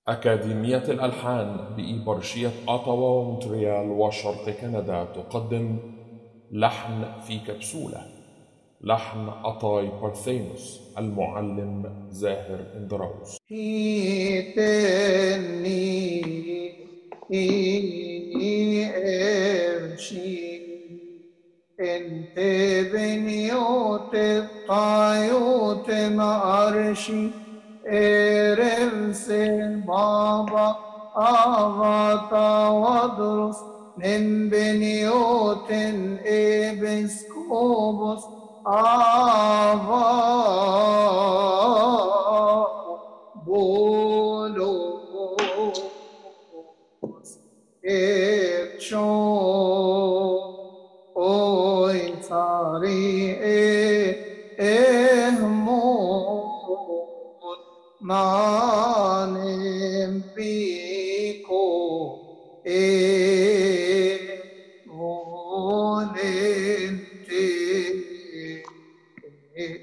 أكاديمية الألحان بإيبرشية أوتاوا ومونتريال وشرق كندا تقدم لحن في كبسولة لحن أطاي بارثينوس المعلم زاهر اندراوس هيتني امشي انت بنيوت الطيوت مارشي ارمس بابا أغطى وادرس من بنيوت إبسكوبوس آفا بولوس إبشو أوي صاري إهمون نانم بيكو إيه volente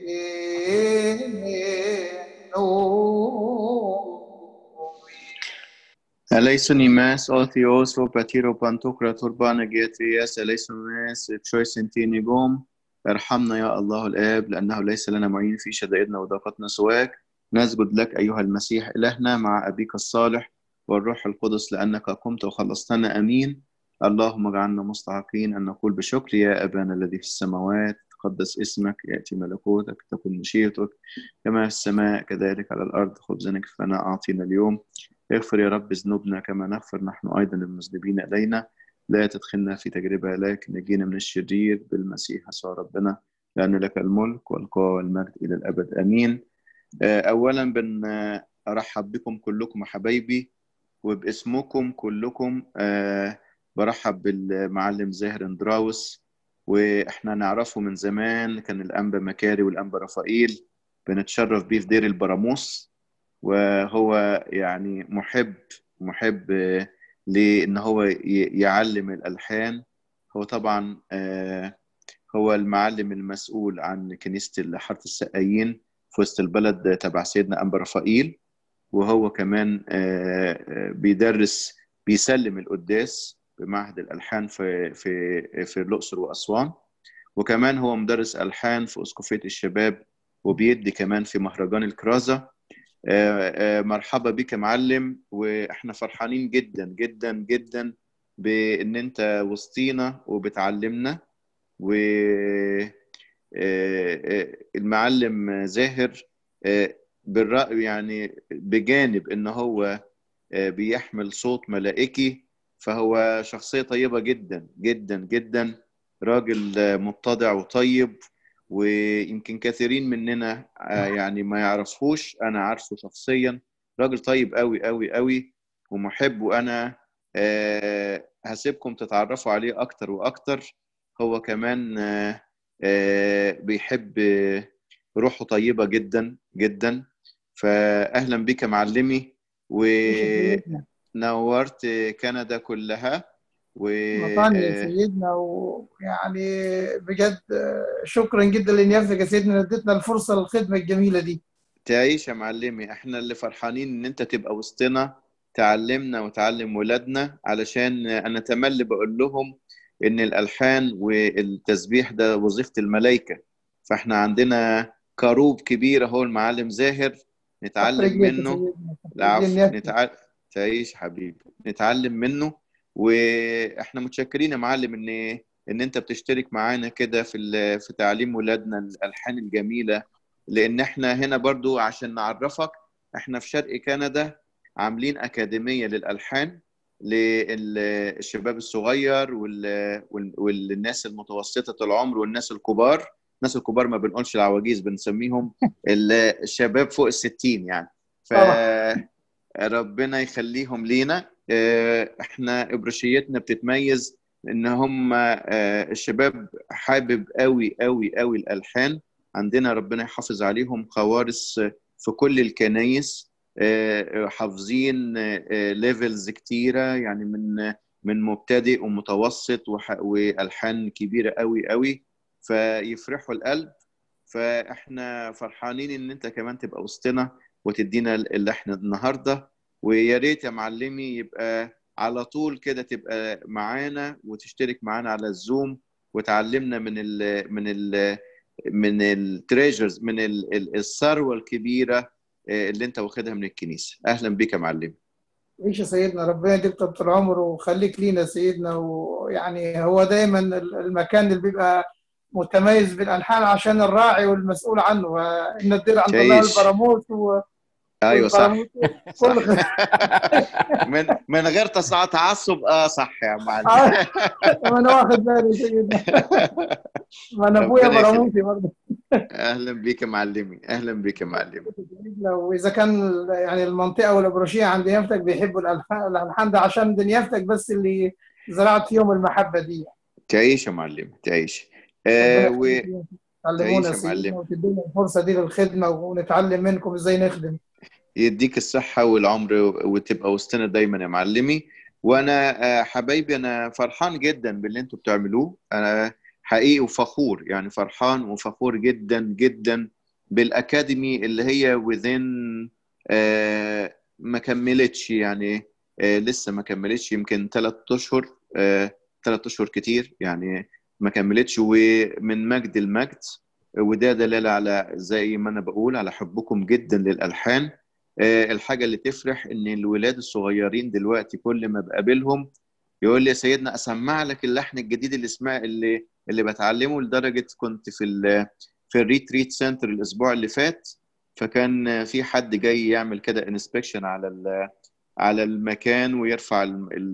noi. Eleison imes o Theos o patiro pantokra turbana جيترياس eleison imes تشويس انتينيجوم ارحمنا يا الله الآب لأنه ليس لنا معين في شدائدنا وضاقتنا سواك نسجد لك أيها المسيح إلهنا مع أبيك الصالح والروح القدس لأنك قمت وخلصتنا أمين اللهم اجعلنا مستحقين أن نقول بشكر يا أبانا الذي في السماوات تقدس اسمك يأتي ملكوتك تكن مشيئتك كما في السماء كذلك على الأرض خبزنا كفانا أعطينا اليوم اغفر يا رب ذنوبنا كما نغفر نحن أيضا المذنبين إلينا لا تدخلنا في تجربة لكن نجينا من الشرير بالمسيح يسوع ربنا لأن لك الملك والقوة والمجد إلى الأبد أمين أولا بن أرحب بكم كلكم حبايبي وباسمكم كلكم برحب بالمعلم زاهر اندراوس واحنا نعرفه من زمان كان الانبا مكاري والانبا رفائيل بنتشرف بيه في دير البراموس وهو يعني محب محب لان هو يعلم الالحان هو طبعا هو المعلم المسؤول عن كنيسه حاره السقايين في وسط البلد تبع سيدنا انبا رفائيل وهو كمان بيدرس بيسلم القداس بمعهد الالحان في في في الاقصر واسوان وكمان هو مدرس الحان في اسقفيه الشباب وبيدي كمان في مهرجان الكرازه مرحبا بك يا معلم واحنا فرحانين جدا جدا جدا بان انت وسطينا وبتعلمنا و المعلم زاهر بالرأي يعني بجانب ان هو بيحمل صوت ملائكي فهو شخصية طيبة جدا جدا جدا راجل متضع وطيب ويمكن كثيرين مننا يعني ما يعرفوش أنا عارفه شخصيا راجل طيب قوي قوي قوي ومحب وأنا هسيبكم تتعرفوا عليه أكتر وأكتر هو كمان بيحب روحه طيبة جدا جدا فأهلا بك معلمي و نورت كندا كلها و وطني سيدنا ويعني بجد شكرا جدا لنيافتك يا سيدنا اديتنا الفرصه للخدمه الجميله دي تعيش يا معلمي احنا اللي فرحانين ان انت تبقى وسطنا تعلمنا وتعلم ولادنا علشان انا تملي بقول لهم ان الالحان والتسبيح ده وظيفه الملائكه فاحنا عندنا كروب كبير اهو المعلم زاهر نتعلم منه العفو نتعلم تعيش حبيبي نتعلم منه واحنا متشكرين يا معلم ان ان انت بتشترك معانا كده في في تعليم ولادنا الالحان الجميله لان احنا هنا برضو عشان نعرفك احنا في شرق كندا عاملين اكاديميه للالحان للشباب الصغير والناس المتوسطه العمر والناس الكبار الناس الكبار ما بنقولش العواجيز بنسميهم الشباب فوق الستين يعني ف ربنا يخليهم لينا احنا ابرشيتنا بتتميز ان هم الشباب حابب قوي قوي قوي الالحان عندنا ربنا يحافظ عليهم خوارس في كل الكنايس حافظين ليفلز كتيره يعني من من مبتدئ ومتوسط والحان كبيره قوي قوي فيفرحوا القلب فاحنا فرحانين ان انت كمان تبقى وسطنا وتدينا اللحن النهارده ويا ريت يا معلمي يبقى على طول كده تبقى معانا وتشترك معانا على الزوم وتعلمنا من ال من ال من التريجرز من ال الثروه الكبيره اللي انت واخدها من الكنيسه اهلا بك يا معلم عيش يا سيدنا ربنا يديك طول العمر وخليك لينا سيدنا ويعني هو دايما المكان اللي بيبقى متميز بالالحان عشان الراعي والمسؤول عنه وان الدير عند الله البراموس و... ايوه صح كل من من غير تعصب اه صح يا معلم انا واخد بالي سيدنا ما انا ابويا براموسي برضه اهلا بيك يا معلمي اهلا بيك يا معلمي واذا كان يعني المنطقه والابروشيه عند يافتك بيحبوا الالحان ده عشان دنيافتك بس اللي زرعت فيهم المحبه دي تعيش يا معلم تعيش آه و تعلمونا سيدنا وتدينا الفرصه دي للخدمه ونتعلم منكم ازاي نخدم يديك الصحة والعمر وتبقى وسطنا دايما يا معلمي وانا حبايبي انا فرحان جدا باللي انتوا بتعملوه انا حقيقي وفخور يعني فرحان وفخور جدا جدا بالاكاديمي اللي هي within ما كملتش يعني لسه ما كملتش يمكن ثلاث اشهر ثلاث اشهر كتير يعني ما كملتش ومن مجد المجد وده دلاله على زي ما انا بقول على حبكم جدا للالحان الحاجه اللي تفرح ان الولاد الصغيرين دلوقتي كل ما بقابلهم يقول لي يا سيدنا اسمع لك اللحن الجديد اللي اسمه اللي اللي بتعلمه لدرجه كنت في ال في الريتريت سنتر الاسبوع اللي فات فكان في حد جاي يعمل كده انسبكشن على على المكان ويرفع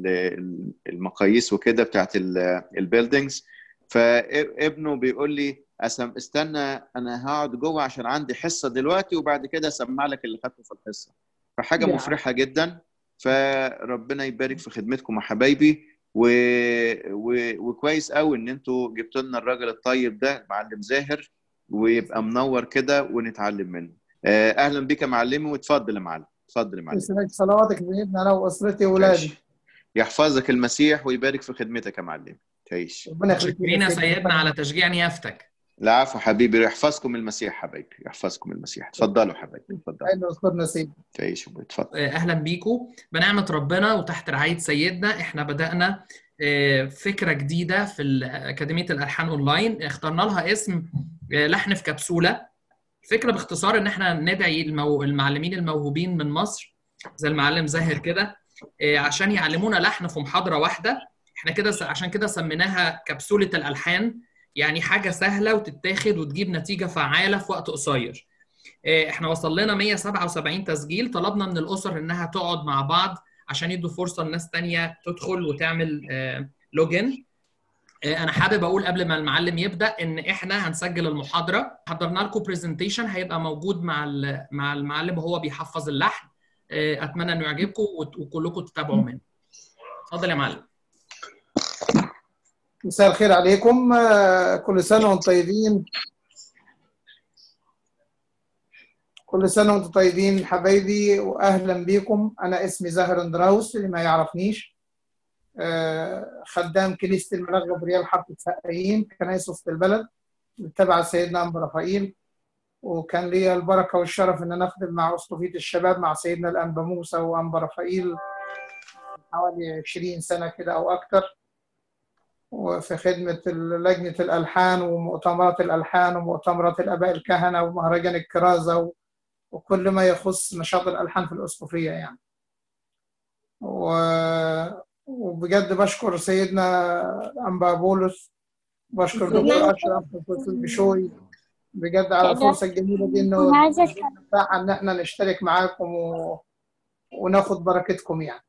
المقاييس وكده بتاعت البيلدينجز فابنه بيقول لي أسم استنى انا هقعد جوه عشان عندي حصه دلوقتي وبعد كده اسمع لك اللي خدته في الحصه فحاجه yeah. مفرحه جدا فربنا يبارك في خدمتكم يا حبايبي و... و... وكويس قوي ان انتوا جبتوا لنا الراجل الطيب ده معلم زاهر ويبقى منور كده ونتعلم منه اهلا بك يا معلمي وتفضل يا معلم اتفضل يا معلم يسعدك صلواتك سيدنا انا واسرتي واولادي يحفظك المسيح ويبارك في خدمتك يا معلم تعيش ربنا يخليك شكرين سيدنا على تشجيع نيافتك العفو حبيبي يحفظكم المسيح حبايبي يحفظكم المسيح تفضلوا حبايبي تفضلوا اهلا وسهلا سيدي تعيش اتفضل اهلا بيكم بنعمه ربنا وتحت رعايه سيدنا احنا بدانا فكره جديده في اكاديميه الالحان اونلاين اخترنا لها اسم لحن في كبسوله الفكره باختصار ان احنا ندعي المو... المعلمين الموهوبين من مصر زي المعلم زاهر كده عشان يعلمونا لحن في محاضره واحده احنا كده عشان كده سميناها كبسوله الالحان يعني حاجه سهله وتتاخد وتجيب نتيجه فعاله في وقت قصير احنا وصل لنا 177 تسجيل طلبنا من الاسر انها تقعد مع بعض عشان يدوا فرصه لناس تانية تدخل وتعمل لوجن انا حابب اقول قبل ما المعلم يبدا ان احنا هنسجل المحاضره حضرنا لكم برزنتيشن هيبقى موجود مع مع المعلم وهو بيحفظ اللحن اتمنى انه يعجبكم وكلكم تتابعوا منه اتفضل يا معلم مساء الخير عليكم كل سنه وانتم طيبين كل سنه وانتم طيبين حبايبي واهلا بكم انا اسمي زاهر اندراوس اللي ما يعرفنيش خدام كنيسه الملاك غبريال حرب السقايين كنايس وسط البلد تبع سيدنا انبا رفائيل وكان لي البركه والشرف ان انا اخدم مع اسقفيه الشباب مع سيدنا الانبا موسى وانبا رفائيل حوالي 20 سنه كده او اكثر وفي خدمة لجنة الألحان ومؤتمرات الألحان ومؤتمرات الآباء الكهنة ومهرجان الكرازة وكل ما يخص نشاط الألحان في الأسقفية يعني و... وبجد بشكر سيدنا أنبا بولس بشكر دكتور أشرف دكتور بشوي بجد على الفرصة الجميلة دي إنه إن إحنا نشترك معاكم و... وناخد بركتكم يعني.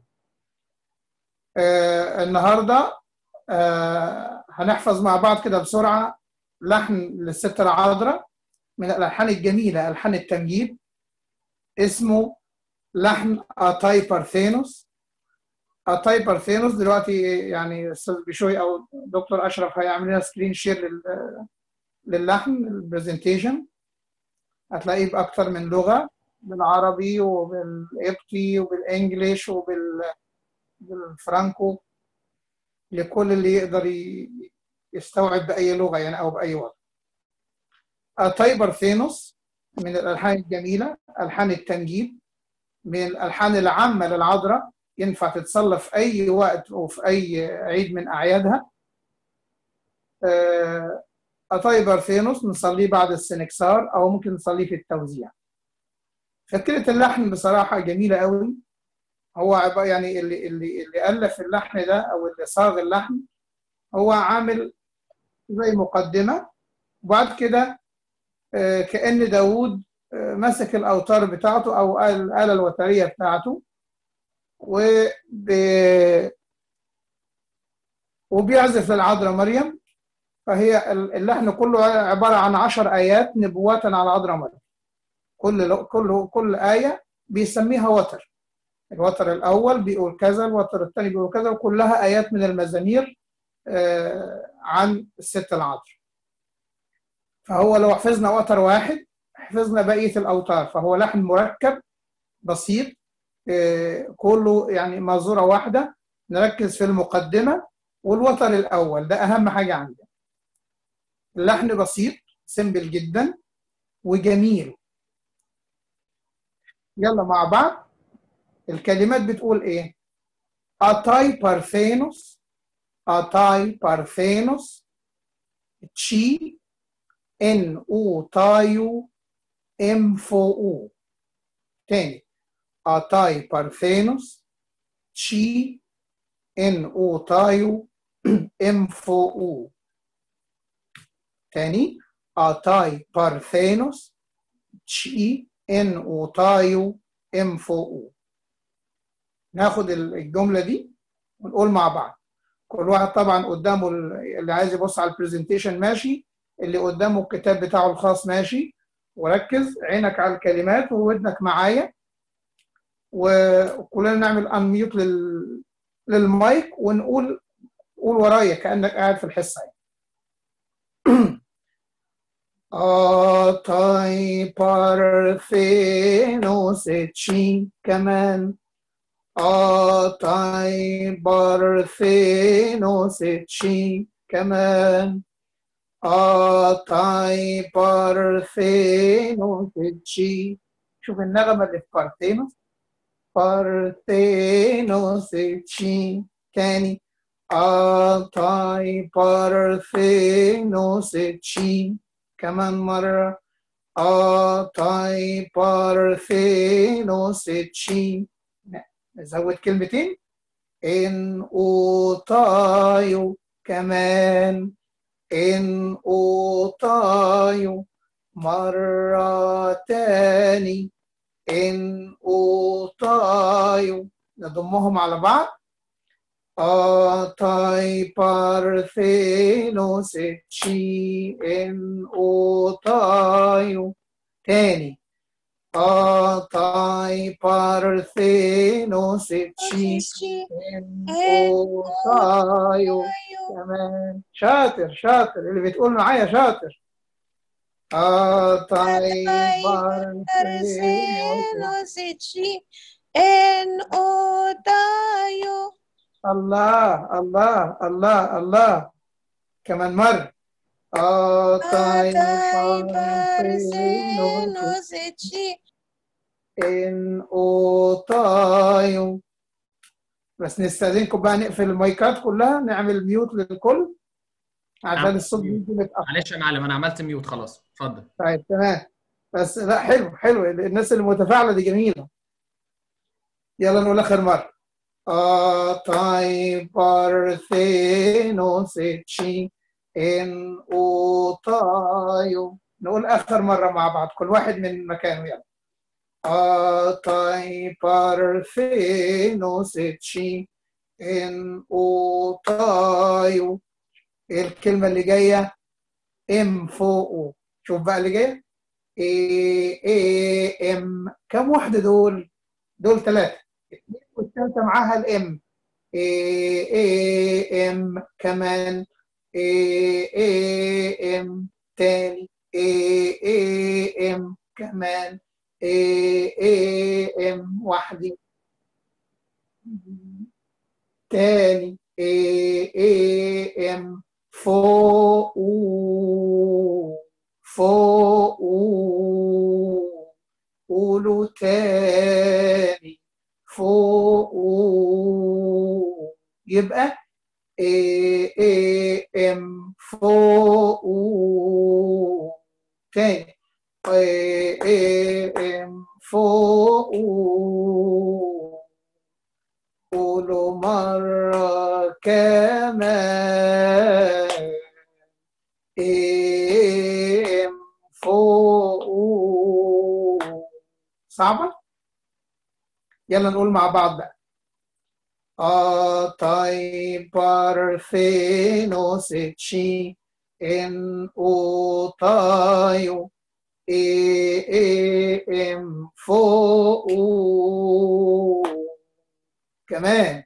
آه النهارده آه هنحفظ مع بعض كده بسرعة لحن للست العذراء من الألحان الجميلة ألحان التمجيد اسمه لحن أتاي بارثينوس أتاي بارثينوس دلوقتي يعني أستاذ بشوي أو دكتور أشرف هيعمل لنا سكرين شير للحن البرزنتيشن هتلاقيه بأكثر من لغة بالعربي وبالقبطي وبالإنجليش وبالفرانكو لكل اللي يقدر يستوعب بأي لغة يعني أو بأي وضع. طيب ثينوس من الألحان الجميلة ألحان التنجيد من الالحان العامه للعذراء ينفع تتصلى في اي وقت وفي اي عيد من اعيادها آه، أطاي بارثينوس نصليه بعد السنكسار او ممكن نصليه في التوزيع فكره اللحن بصراحه جميله قوي هو عب- يعني اللي اللي اللي الف اللحن ده او اللي صاغ اللحن هو عامل زي مقدمه وبعد كده آه، كأن داوود آه، مسك الأوتار بتاعته أو الآلة الوترية بتاعته وب... وبيعزف للعذراء مريم فهي اللحن كله عبارة عن عشر آيات نبوات على العذراء مريم كل كل كل آية بيسميها وتر الوتر الأول بيقول كذا الوتر الثاني بيقول كذا وكلها آيات من المزامير آه، عن الست العذراء فهو لو حفظنا وتر واحد حفظنا بقية الأوتار فهو لحن مركب بسيط آه، كله يعني مازورة واحدة نركز في المقدمة والوتر الأول ده أهم حاجة عندنا اللحن بسيط سيمبل جدا وجميل يلا مع بعض الكلمات بتقول ايه أتاي بارثينوس أتاي بارثينوس تشي ان او تايو ام فو او تاني أتاي بارثينوس تشي ان او تايو ام فو او تاني أتاي بارثينوس تشي ان او تايو ام فو او ناخد الجملة دي ونقول مع بعض كل واحد طبعا قدامه اللي عايز يبص على البرزنتيشن ماشي اللي قدامه الكتاب بتاعه الخاص ماشي وركز عينك على الكلمات وودنك معايا وكلنا نعمل انميوت لل... للمايك ونقول قول ورايا كانك قاعد في الحصه يعني. أتاي بارثينوس تشي كمان أتاي بارثينوس تشي كمان أتاي بارثينوس تشي شوف النغمة اللي في بارثينوس بارثينوس تشي تاني أتاي بارثينوس تشي كمان مرة أتاي بارثينوس تشي نزود كلمتين إن أوتايو كمان إن أوتايو مرة تاني إن أوتايو نضمهم على بعض أتاي بارثينوس تشي إن أوتايو تاني أتاي بارثينوس تشي إن أوتايو كمان شاطر شاطر اللي بتقول معايا شاطر أتاي بارثينوس en otayo الله الله الله الله كمان مرة أتاي atai بارثينوس parsenos echi إن أوتايو بس نستأذنكم بقى نقفل المايكات كلها نعمل ميوت للكل عشان نعم. الصوت بيجي متأخر معلش يا معلم انا عملت ميوت خلاص اتفضل طيب تمام بس لا حلو حلو الناس المتفاعلة دي جميلة يلا نقول آخر مرة أتاي بارثينوس تشي إن أوتايو نقول آخر مرة مع بعض كل واحد من مكانه يلا أتاي بارثينوس تشي إن أوتايو إيه الكلمة اللي جاية ام فوقه شوف بقى اللي جاية اي اي ام كم واحدة دول؟ دول ثلاثة اثنين والثالثة معاها الام اي اي ام كمان اي اي ام تاني اي اي ام كمان اي اي ام واحدة تاني اي اي ام فوق فوق قولوا تاني فوق يبقى اي اي ام فوق تاني اي اي ام فوق قولوا مرة كمان اي ام فوق صعبة؟ يلا نقول مع بعض بقى Atai parthenos ecci en otaio e em fo كمان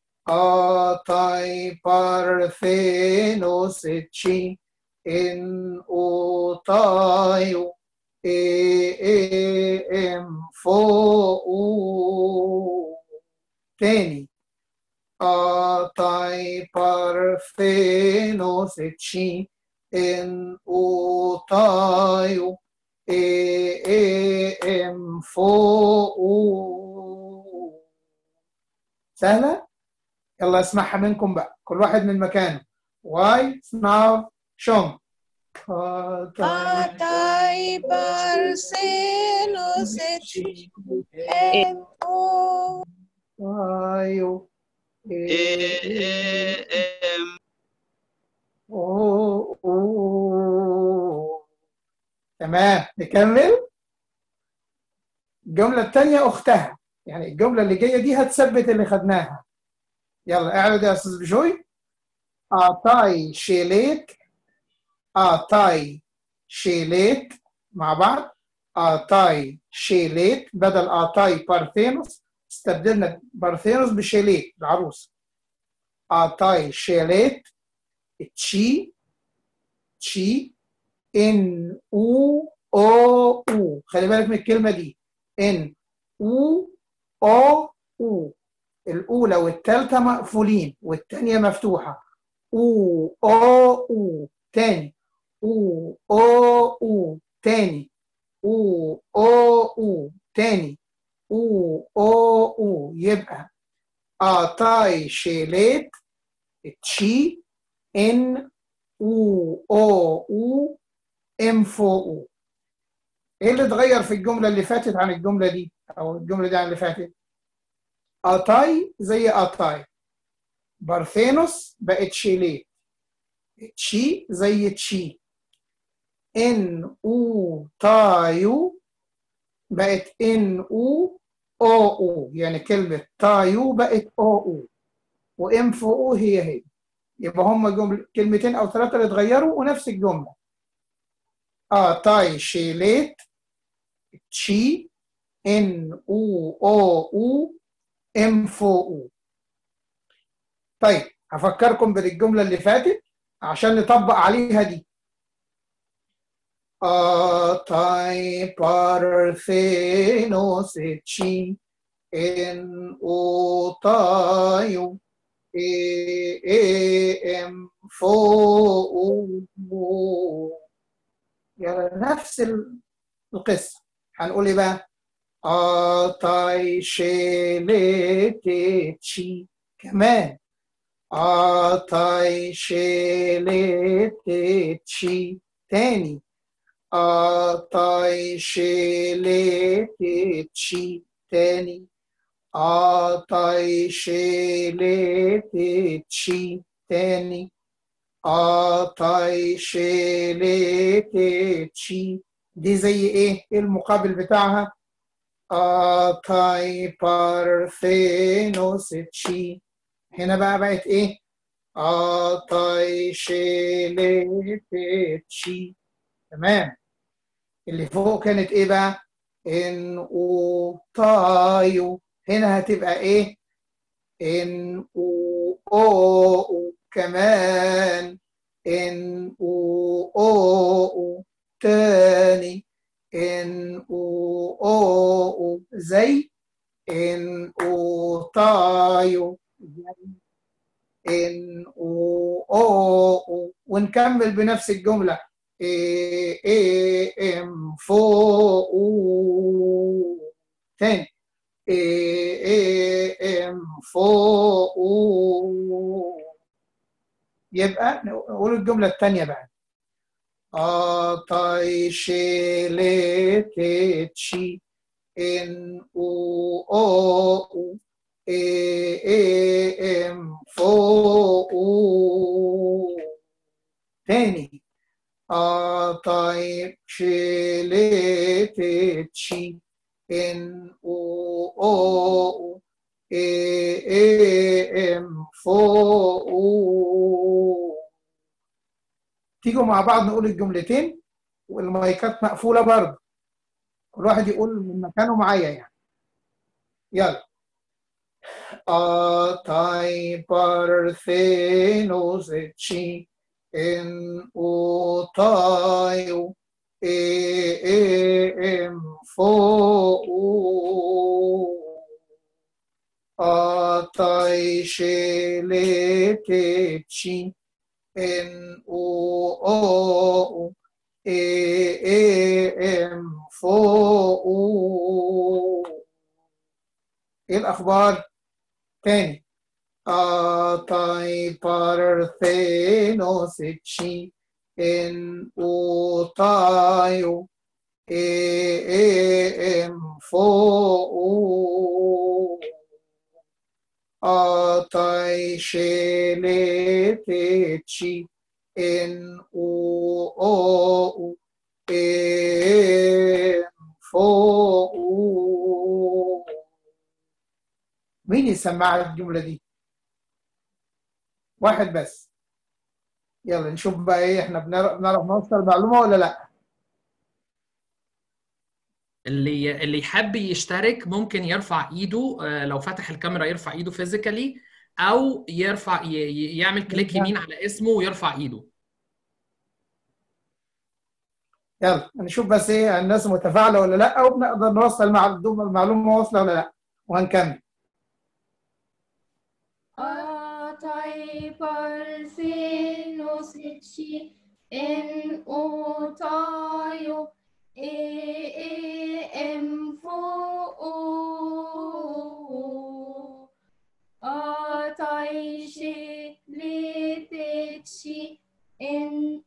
Atai parthenos ecci en otaio e em fo تاني Atai parthenos ecci en otaio e em fo سهلة؟ يلا اسمعها منكم بقى كل واحد من مكانه واي اسمعوا شم Atai parsenos ecci en o Otaio ام أوه أوه. تمام نكمل الجملة الثانية أختها يعني الجملة اللي جاية دي هتثبت اللي خدناها يلا اعرض يا أستاذ بشوي أعطاي شيليت أعطاي شيليت مع بعض أعطاي شيليت بدل أعطاي بارثينوس استبدلنا بارثينوس بشيليت العروس أعطاي شيليت تشي تشي ان او او او خلي بالك من الكلمه دي ان او او او الاولى والثالثه مقفولين والثانيه مفتوحه او او او تاني او او او تاني او او او تاني او او او يبقى اعطاي شيليت تشي ان او او او ام فو او ايه اللي اتغير في الجمله اللي فاتت عن الجمله دي او الجمله دي عن اللي فاتت اتاي زي اتاي بارثينوس بقت شيليت تشي زي تشي ان او تايو بقت ان او او او يعني كلمه تايو بقت او او وام فو او هي هي يبقى هم جمل كلمتين او ثلاثه اللي اتغيروا ونفس الجمله اه تاي شيليت تشي ان او او او ام فو او طيب هفكركم بالجمله اللي فاتت عشان نطبق عليها دي Atai parthenos ecci en otaio e em fo يعني نفس القصة هنقول ايه بقى آتاي شيلتشي كمان آتاي شيلتشي تاني آتاي شيلتشي تاني آتاي شيلتشي تاني آتاي شيلتشي دي زي ايه؟ ايه المقابل بتاعها؟ آتاي بارثينوسيتشي هنا بقى بقت ايه؟ آتاي شيلتشي تمام اللي فوق كانت ايه بقى؟ ان او تايو هنا هتبقى ايه؟ ان او او كمان ان او او تاني ان او او زي ان او تايو زي ان او او ونكمل بنفس الجمله إيه إيه إم فوق تاني إيه إيه إم فوق يبقى نقول الجملة الثانية بقى آتاي شيلتشي إن أو أو إيه إيه إم فوق تاني آتاي شيلتشي إن أو أو إيه إيه إم فوق تيجوا مع بعض نقول الجملتين والمايكات مقفولة برضه كل واحد يقول من مكانه معايا يعني يلا Atai parthenos ecci en utaio e em fo Atai sheleteci en o e em fo ايه الاخبار تاني آتاي بارثينوس اتشي ان اوتايو اي ام فو آتاي شيلتشي ان او اي ام فو مين يسمع الجملة دي؟ واحد بس يلا نشوف بقى ايه احنا بنعرف بنعرف نوصل معلومة ولا لا؟ اللي اللي يحب يشترك ممكن يرفع ايده آه، لو فتح الكاميرا يرفع ايده فيزيكالي او يرفع ي- ي- يعمل كليك يمين على اسمه ويرفع ايده يلا نشوف بس ايه الناس متفاعلة ولا لا وبنقدر نوصل مع المعلومة واصلة ولا لا وهنكمل Atai parthenos ecci en otaio e em fo Atai sheleteci en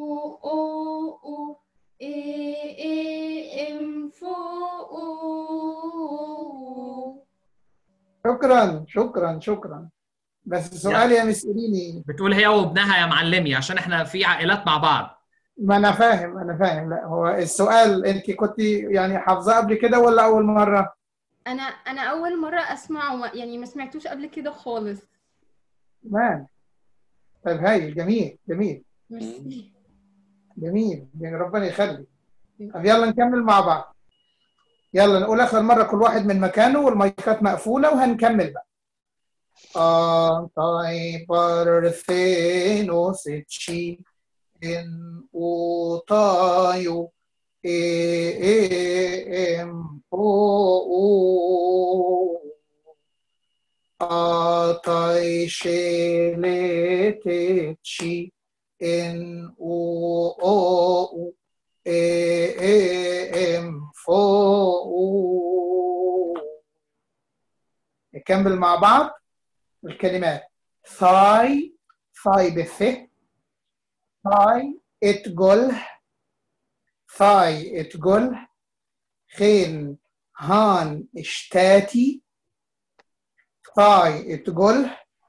o e em fo شكرا شكرا شكرا بس سؤالي يا مس إيريني بتقول هي وابنها يا معلمي عشان احنا في عائلات مع بعض ما انا فاهم انا فاهم لا هو السؤال انت كنت يعني حافظاه قبل كده ولا اول مره انا انا اول مره اسمعه ما- يعني ما سمعتوش قبل كده خالص تمام طيب هاي جميل جميل ميرسي جميل يعني ربنا يخلي طب يلا نكمل مع بعض يلا نقول اخر مره كل واحد من مكانه والمايكات مقفوله وهنكمل بقى Antai parthenos ecci in utaio e em pro Atai sheleteci in o e em fo نكمل مع بعض الكلمات ثاي ثاي بث ثاي اتجل ثاي اتجل خين هان اشتاتي ثاي اتجل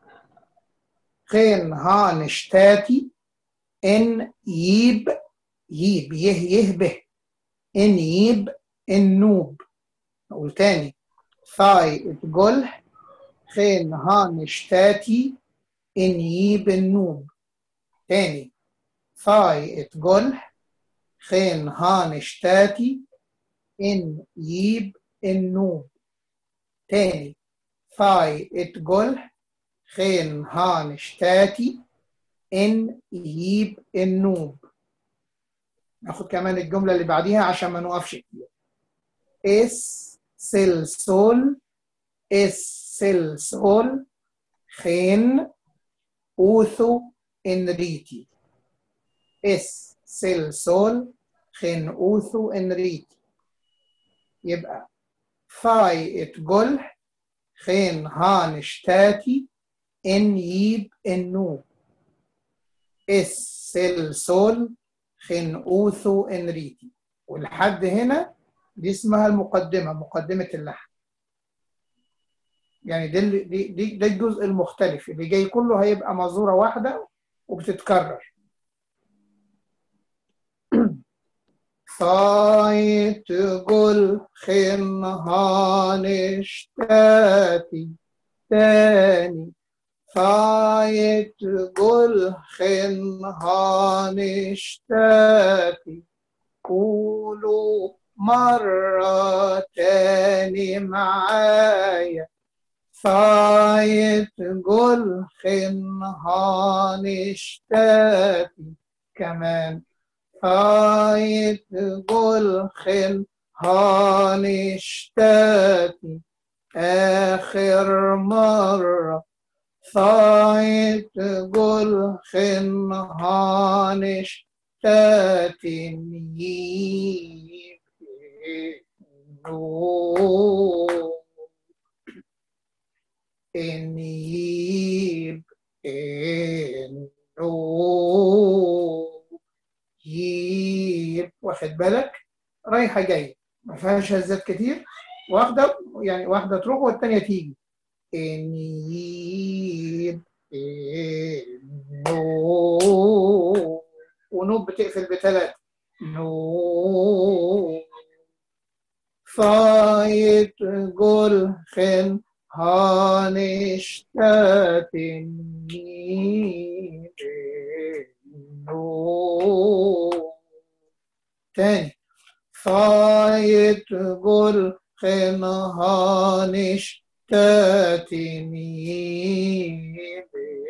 خين هان اشتاتي ان يب يب يه يهبه ان يب النوب نقول تاني ثاي اتجل خين هان اشتاتي ان يب النوب تاني ثاي اتجل خين هان اشتاتي ان يب النوب تاني ثاي اتجل خين هان اشتاتي ان يب النوب ناخد كمان الجملة اللي بعديها عشان ما نوقفش كتير اس سل سول اس سل سول خين اوثو ان ريتي اس سل سول خن اوثو انريتي يبقى ثاي اتجل خين هان شتاتي ان يب النو اس سل سول خين اوثو انريتي ولحد هنا دي اسمها المقدمة مقدمة اللحن يعني ده اللي- دي دي ده الجزء المختلف اللي جاي كله هيبقى مزورة واحدة وبتتكرر فايت قل خن هانشتاتي تاني فايت قل خن هانشتاتي قولوا مرة تاني معايا فايت قل خن هانشتاتي كمان فايت قل خن هانشتاتي آخر مرة فايت قل خن هانشتاتي نيب نور إنيب إنو ييب واخد بالك رايحة جاية ما فيهاش هزات كتير واحدة يعني واحدة تروح والتانية تيجي إنيب إنو ونوب بتقفل بثلاثة نو فايت قل خن هانشتاتني نو تاني فايت قل خن هانشتاتني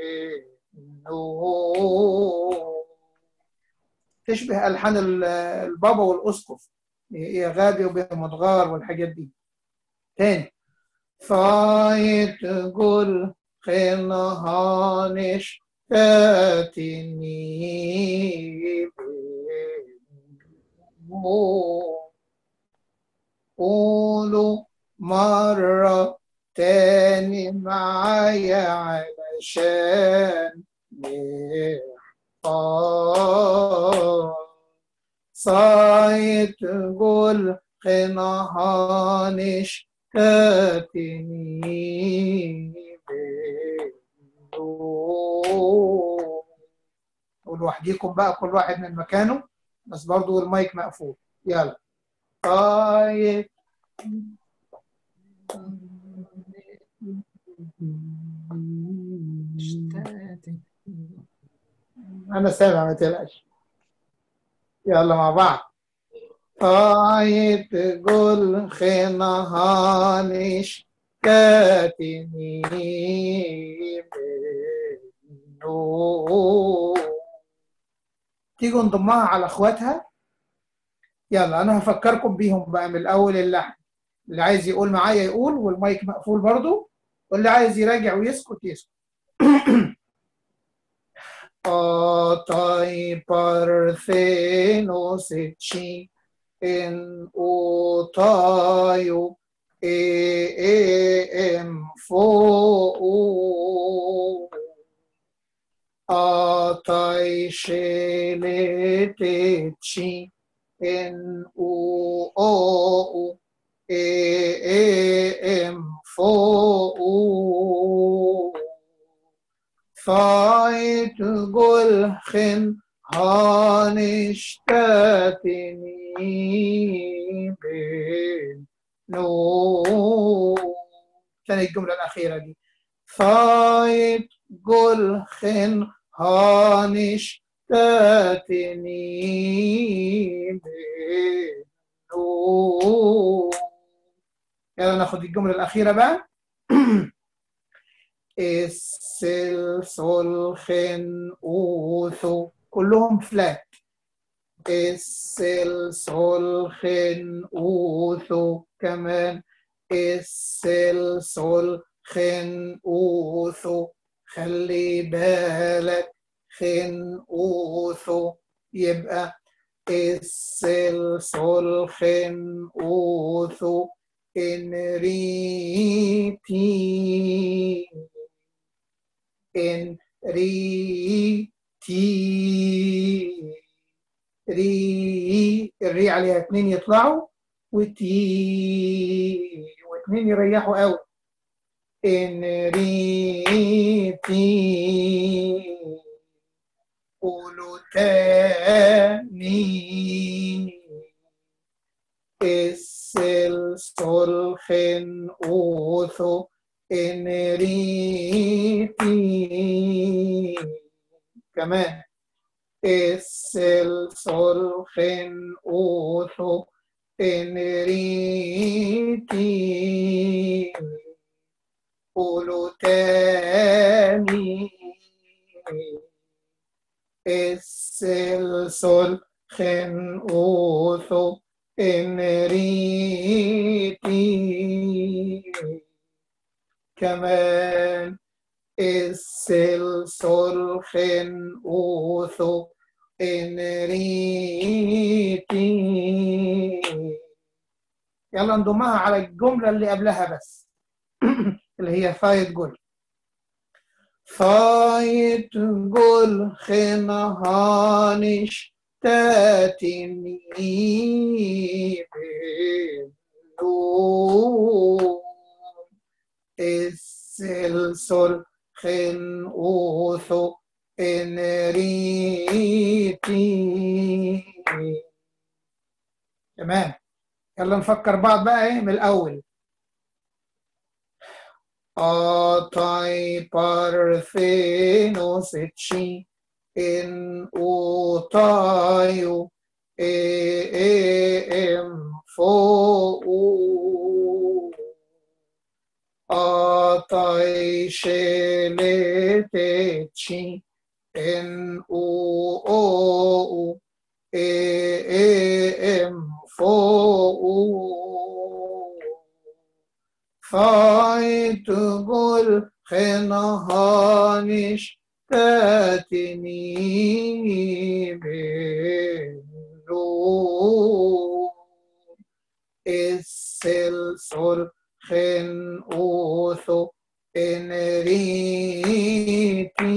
نو تشبه ألحان ال- البابا والأسقف يا غابي وبمدغار والحاجات دي تاني فايت قل خن هانش تاتني قولوا مرة تاني معايا علشان نحفظ صايت قول خنهانش كاتني ولوحديكم بقى كل واحد من مكانه بس برضو المايك مقفول يلا طيب انا سامع ما تقلقش يلا مع بعض طيب قول خنهانش كاتني منو تيجوا نضمها على اخواتها يلا انا هفكركم بيهم بقى من الاول اللحن اللي عايز يقول معايا يقول والمايك مقفول برضو واللي عايز يراجع ويسكت يسكت Atai parthenos etchi en otaio e em fo Atai sheleteci en u o e em fo فايت قل خن هانشتاتني بين نو ثاني الجملة الأخيرة دي فايت قل خن هانشتاتني بين نو يلا ناخد الجملة الأخيرة بقى السل صل خن اوثو كلهم فلات السل صل خن اوثو كمان السل صل خن اوثو خلي بالك خن اوثو يبقى السل صل خن أوثو إن ري تي إن ري تي ري الري عليها اتنين يطلعوا وتي واتنين يريحوا قوي إن ري تي قولوا تاني السل صل خن أوثو إن ريتي كمان السل صل خن أوثو إن ريتي قولوا تاني السلسل خن أوثو إن ريتي كمان السلسل خن أوثو إن ريتي يلا نضمها على الجملة اللي قبلها بس اللي هي فايت جول فايت جول خنهانش تاتني بلون السلسل خن أوثو إن ريتي تمام يلا نفكر بعض بقى ايه من الأول Atai parthenos etchi in utaio e em fo Atai sheleteci in u o e em fo فايت قول خنهانش تاتني بلون السلسل خن أوثو إن ريتي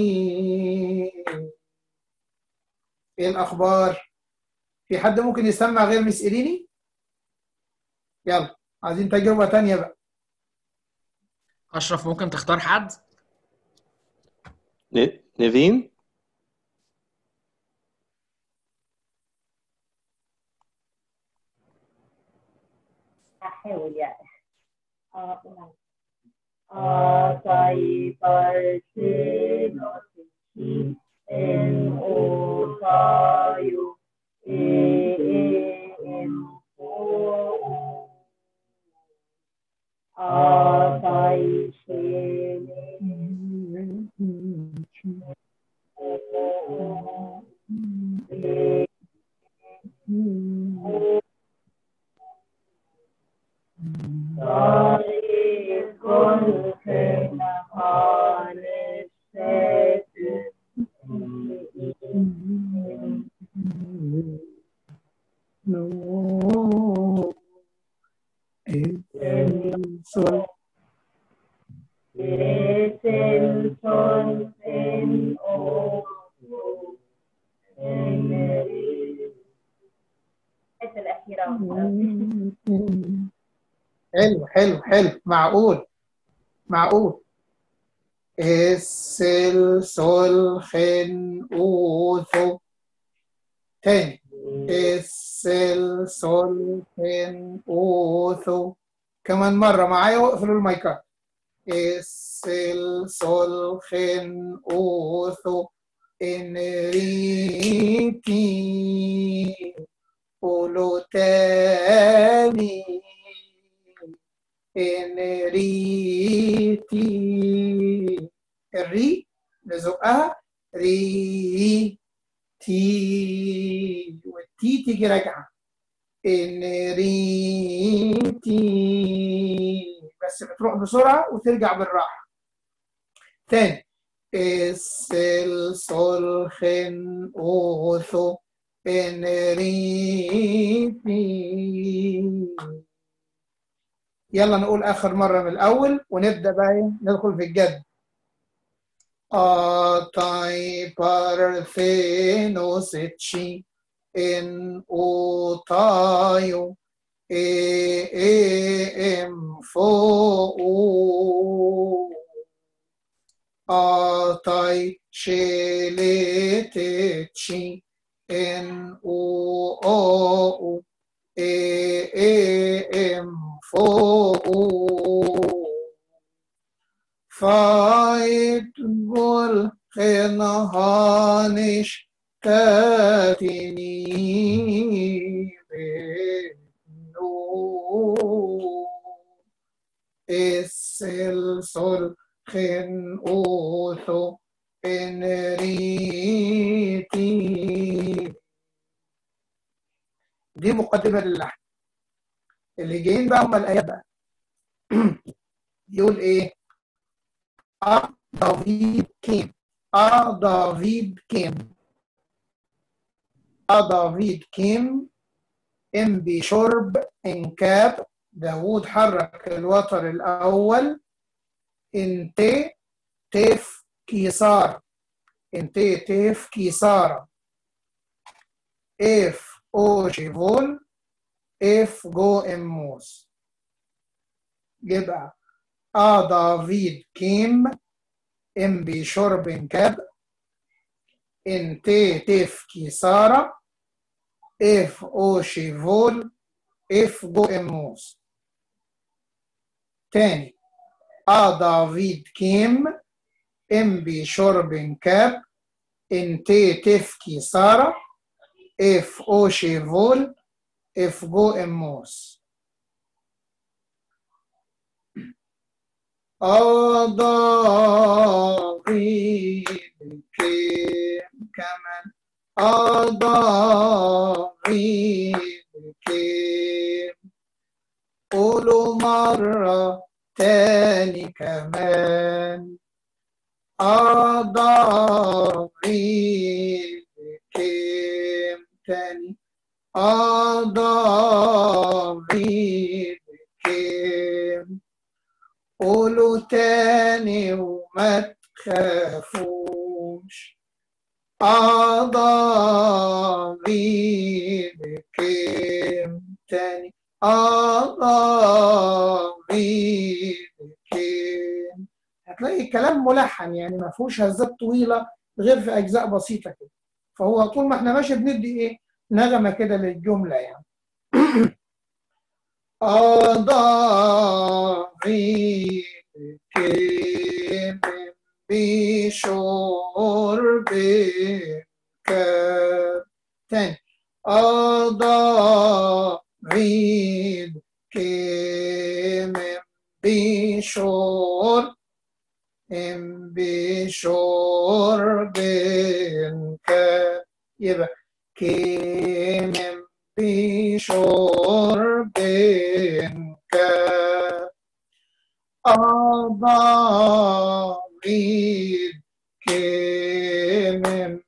ايه الأخبار؟ في حد ممكن يسمع غير مس إيريني؟ يلا عايزين تجربة تانية بقى اشرف ممكن تختار حد ن- نيفين هحاول يعني اه Atai parthenos en otaio e en o Atai shene كل خير على No. السلسل Es el sol en ojo en el الحته الاخيره حلو حلو حلو معقول معقول السلسل خن أوثو تاني السلسل خن أوثو كمان مرة معايا واقفلوا المايكات السلسل خن أوثو إن ريتي قولوا تاني إن ريتي الري نزقها ري تي والتي تيجي راجعة إن ريتي بس بتروح بسرعة وترجع بالراحة تاني السلسل خن أوثو انريتي يلا نقول آخر مرة من الأول ونبدأ بقى إيه؟ ندخل في الجد آتاي بارثينوس تشي إن أوتايو إي إي إم فو آتاي شيلتشي إن أو أو إي إي إم فو فايت بول خنهانش تاتني بنو السلسل خن أوثو انريتي دي مقدمة للحن اللي جايين بقى هم الآيات بقى يقول إيه؟ آ دافيد كيم آ دافيد كيم آ دافيد كيم إم بشرب إنكاب داوود حرك الوتر الأول انت تف كيسار انت تف كيسارة اف او شيفول اف جو اموس يبقى ا دافيد كيم ام بشرب كاب انت تف كيسارة اف او شيفول اف جو اموس تاني ا دافيد كيم ام بشرب كاب انت تفكي سارة اف او شيفول اف جو اموس ا دافيد كيم كمان ا دافيد كيم قولوا مرة تاني كمان أضاعي كم تاني أضاعي كم قولوا تاني وما تخافوش أضاعي كم تاني أضاعي كم هتلاقي الكلام ملحن يعني ما فيهوش هزات طويله غير في اجزاء بسيطه كده فهو طول ما احنا ماشي بندي ايه نغمه كده للجمله يعني أضاعي كم بشرب كاب تاني أضاعي كم بشرب ام بشرب كاب يبقى كم بشرب كاب أضاعي كم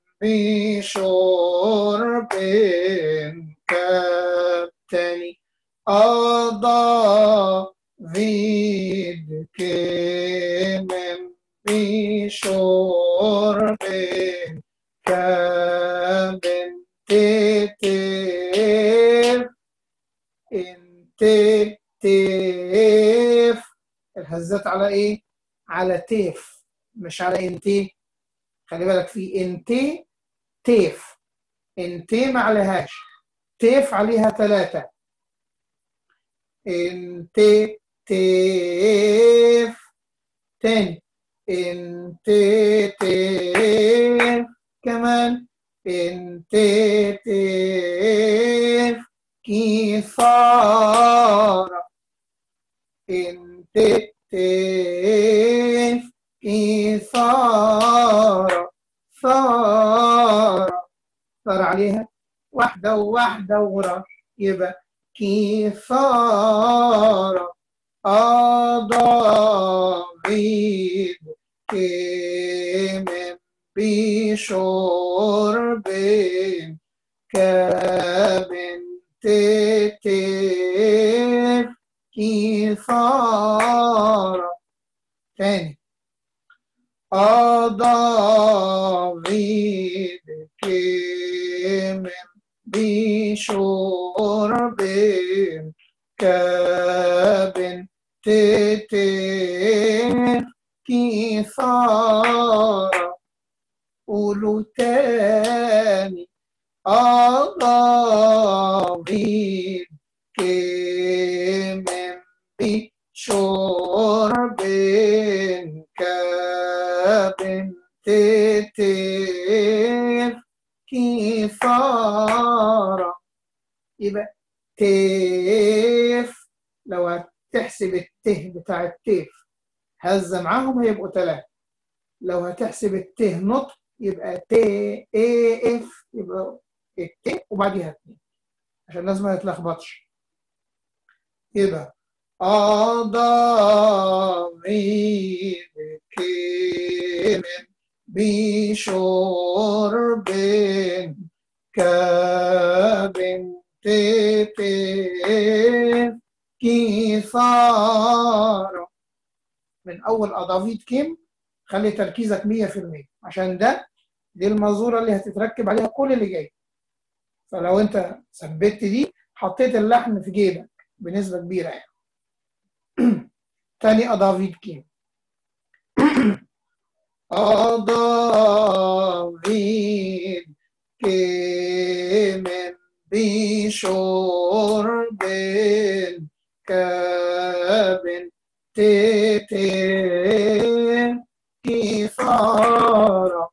بشرب كاب تاني أضاعي كم بشرب كاب تتف انت تف الهزات على ايه؟ على تيف مش على انت خلي بالك في انت تيف انت ما عليهاش تيف عليها ثلاثة انت تيف تاني انت تيف كمان انت تيف كثارة انت تيف كثارة ثارة ثار عليها واحدة وواحدة ورا يبقى كثارة أضاعيد كمن بشرب كبنت تيف كثارة تاني أضافيد كمن بشرب كبن تتر كثارة قولوا تاني أضافيد كمن بشرب كبن تتر كثارة يبقى تيف لو هتحسب الته بتاع التيف هزة معاهم هيبقوا ثلاثة لو هتحسب الته نطق يبقى ت اي اف يبقى الت وبعديها اتنين عشان الناس ما يتلخبطش يبقى أضامي كمن بشرب كبن تتر كثارة من أول أضافيت كم خلي تركيزك 100% عشان ده دي المزورة اللي هتتركب عليها كل اللي جاي فلو أنت ثبت دي حطيت اللحن في جيبك بنسبة كبيرة يعني تاني أضافيت كم أضافيت كمن بشرب كبن تتر كثارة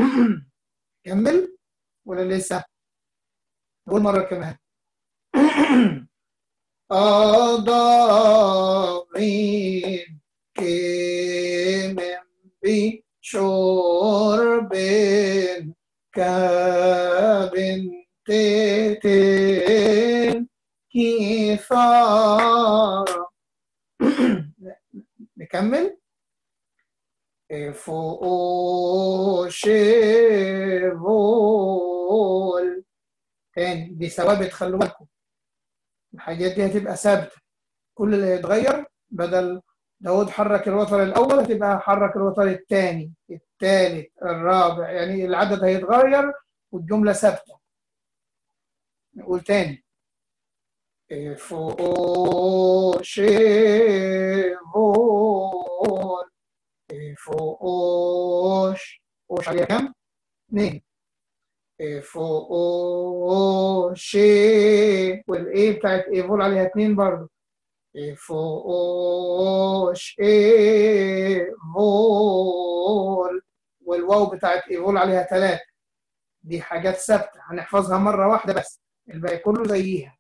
كمل ولا لسه؟ قول مرة كمان أضافيت كمن بشرب كبن تتر كثارة نكمل فوشيفول تاني دي ثوابت خلوا بالكم الحاجات دي هتبقى ثابتة كل اللي هيتغير بدل داود حرك الوتر الأول هتبقى حرك الوتر الثاني الثالث الرابع يعني العدد هيتغير والجملة ثابتة نقول تاني فوشيفول فوش فوش عليها كام؟ اثنين فوشي والاي بتاعت ايفول عليها اثنين برضه فوش ايفول والواو بتاعت ايفول عليها ثلاثة دي حاجات ثابتة هنحفظها مرة واحدة بس الباقي كله زيها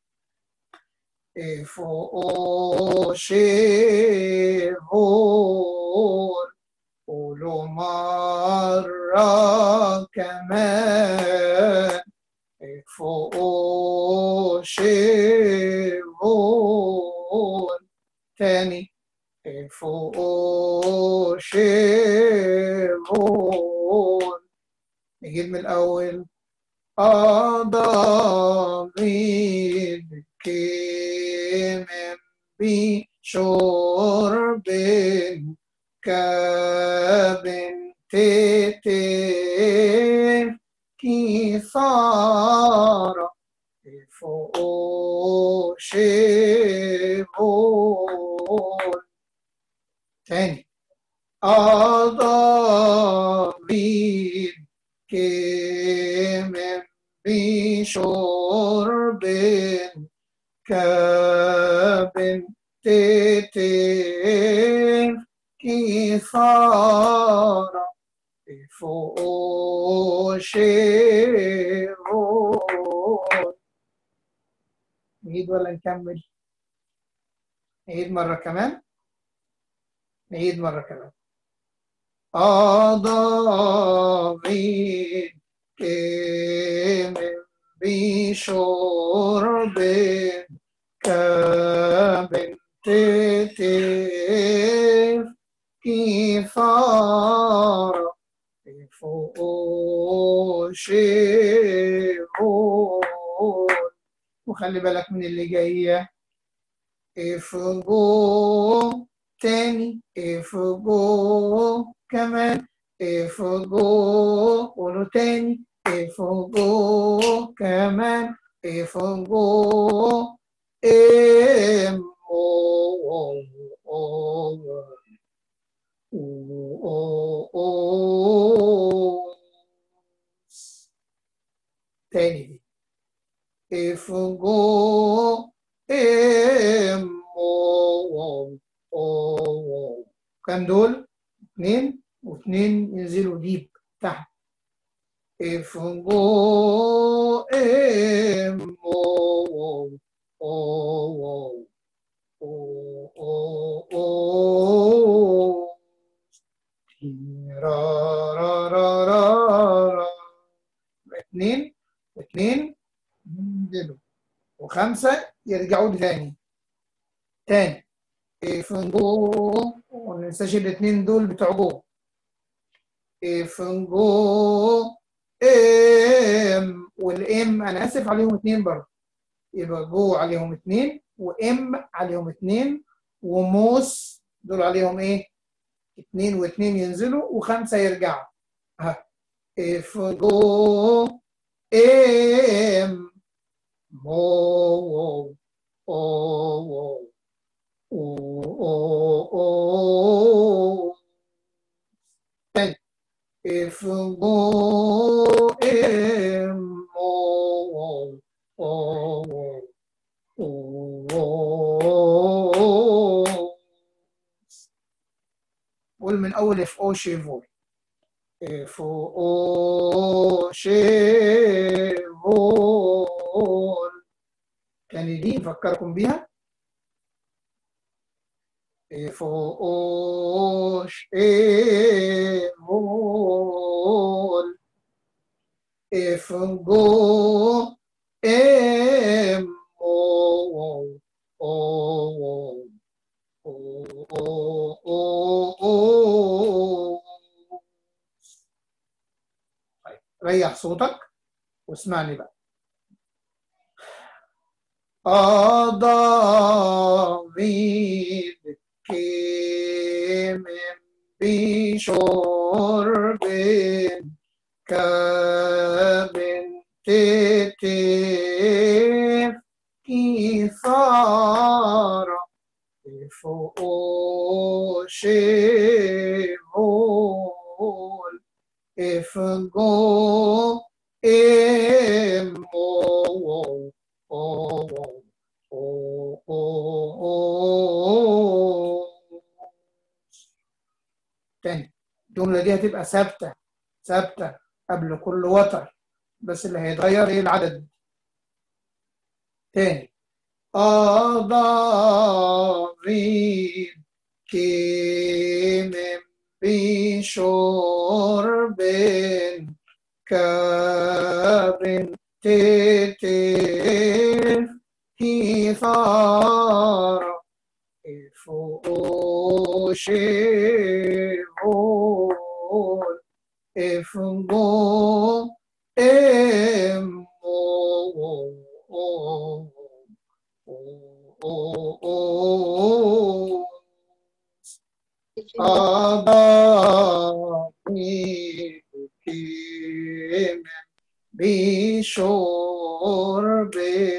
فوشيفول قولوا مرة كمان فوشيفول تاني فوشيفول نجيب من الأول أضاميد كمن بشرب كبن تتر كثارة فوشيفول تاني أضاميد كمن بشرب كبن تتر كثارة فوشيفول نعيد ولا نكمل؟ نعيد مرة كمان؟ نعيد مرة كمان أضامين كمن بشرب كبن تتر كثارة فوشيفول وخلي بالك من اللي جاية افرجوا تاني افرجوا كمان افرجوا قولوا تاني افرجوا كمان افرجوا ام او او او او تاني دي افرجوا ام او او كام دول؟ اتنين واتنين ينزلوا ديب تحت افرجوا ام او او او او او را را را را را اتنين اتنين ينزلوا وخمسة يرجعوا لي تاني تاني افرجوا وما ننساش الاتنين دول بتوع جوه افرجوا ام والام انا اسف عليهم اتنين برضه يبقى جو عليهم اتنين وام عليهم اتنين وموس دول عليهم ايه؟ اتنين واتنين ينزلوا وخمسة يرجعوا ها افرجوا ام مو او او او تاني افرجوا ام او او او قول من اول اف او شيفول اف او شيفول كان دي نفكركم بيها اف او شيفول اف جو ام او او او او او طيب ريح صوتك واسمعني بقى أضاميد كيم بشرب كابن تتف كثارة فوشيفول افجو امو تاني الجملة دي هتبقى ثابتة ثابتة قبل كل وتر بس اللي هيتغير ايه العدد تاني أضاريب كيم بشرب كابن تتف كثارة فوشيفول افجو امو بشرب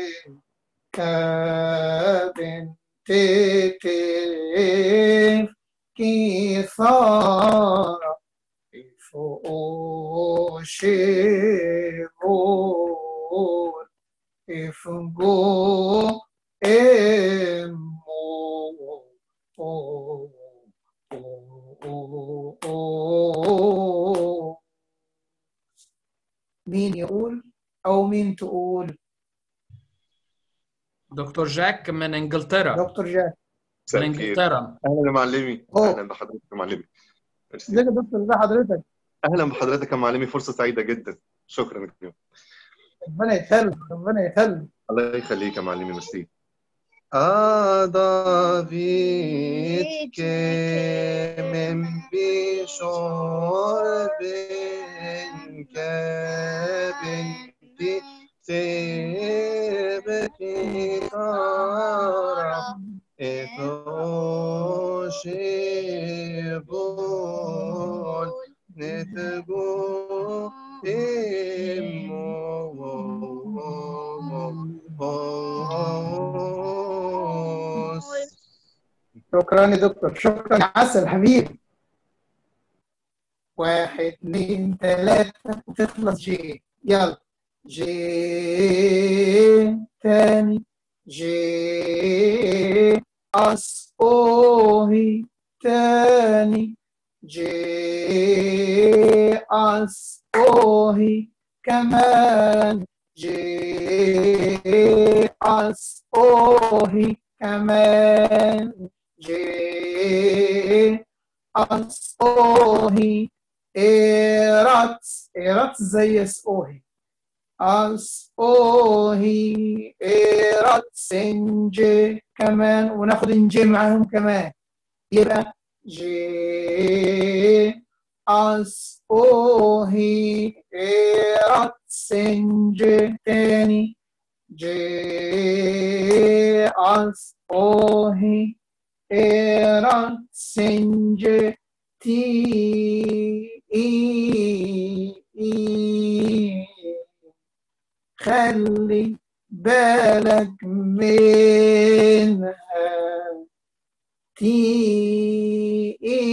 كابن تتف كثارة فوشيفول افجو امو مين يقول او مين تقول دكتور جاك من انجلترا دكتور جاك من مساء الخير انجلترا اهلا يا معلمي أوه. اهلا بحضرتك يا معلمي ميرسي. ازيك يا دكتور ازي حضرتك اهلا بحضرتك يا معلمي فرصه سعيده جدا شكرا لك ربنا يخليك ربنا يخليك الله يخليك يا معلمي ميرسي آه دافيد كمن بشرب كبنت سبك شيطارا إتوشيبون نتبو إمو شكرا يا دكتور شكرا يا عسل حبيبي واحد اثنين ثلاثة وتخلص جي يلا جي تاني جي أس أوهي تاني جي أس أوهي كمان جي أس أوهي كمان جي أس أوهي إيراتس إيراتس زي اس أوهي أس أوهي إيراتس إنجي كمان وناخد إنجي معاهم كمان يبقى جي أس أوهي إيراتس إنجي تاني جي أس أوهي إيرات سنج تي إي إي خلي بالك منها تي إي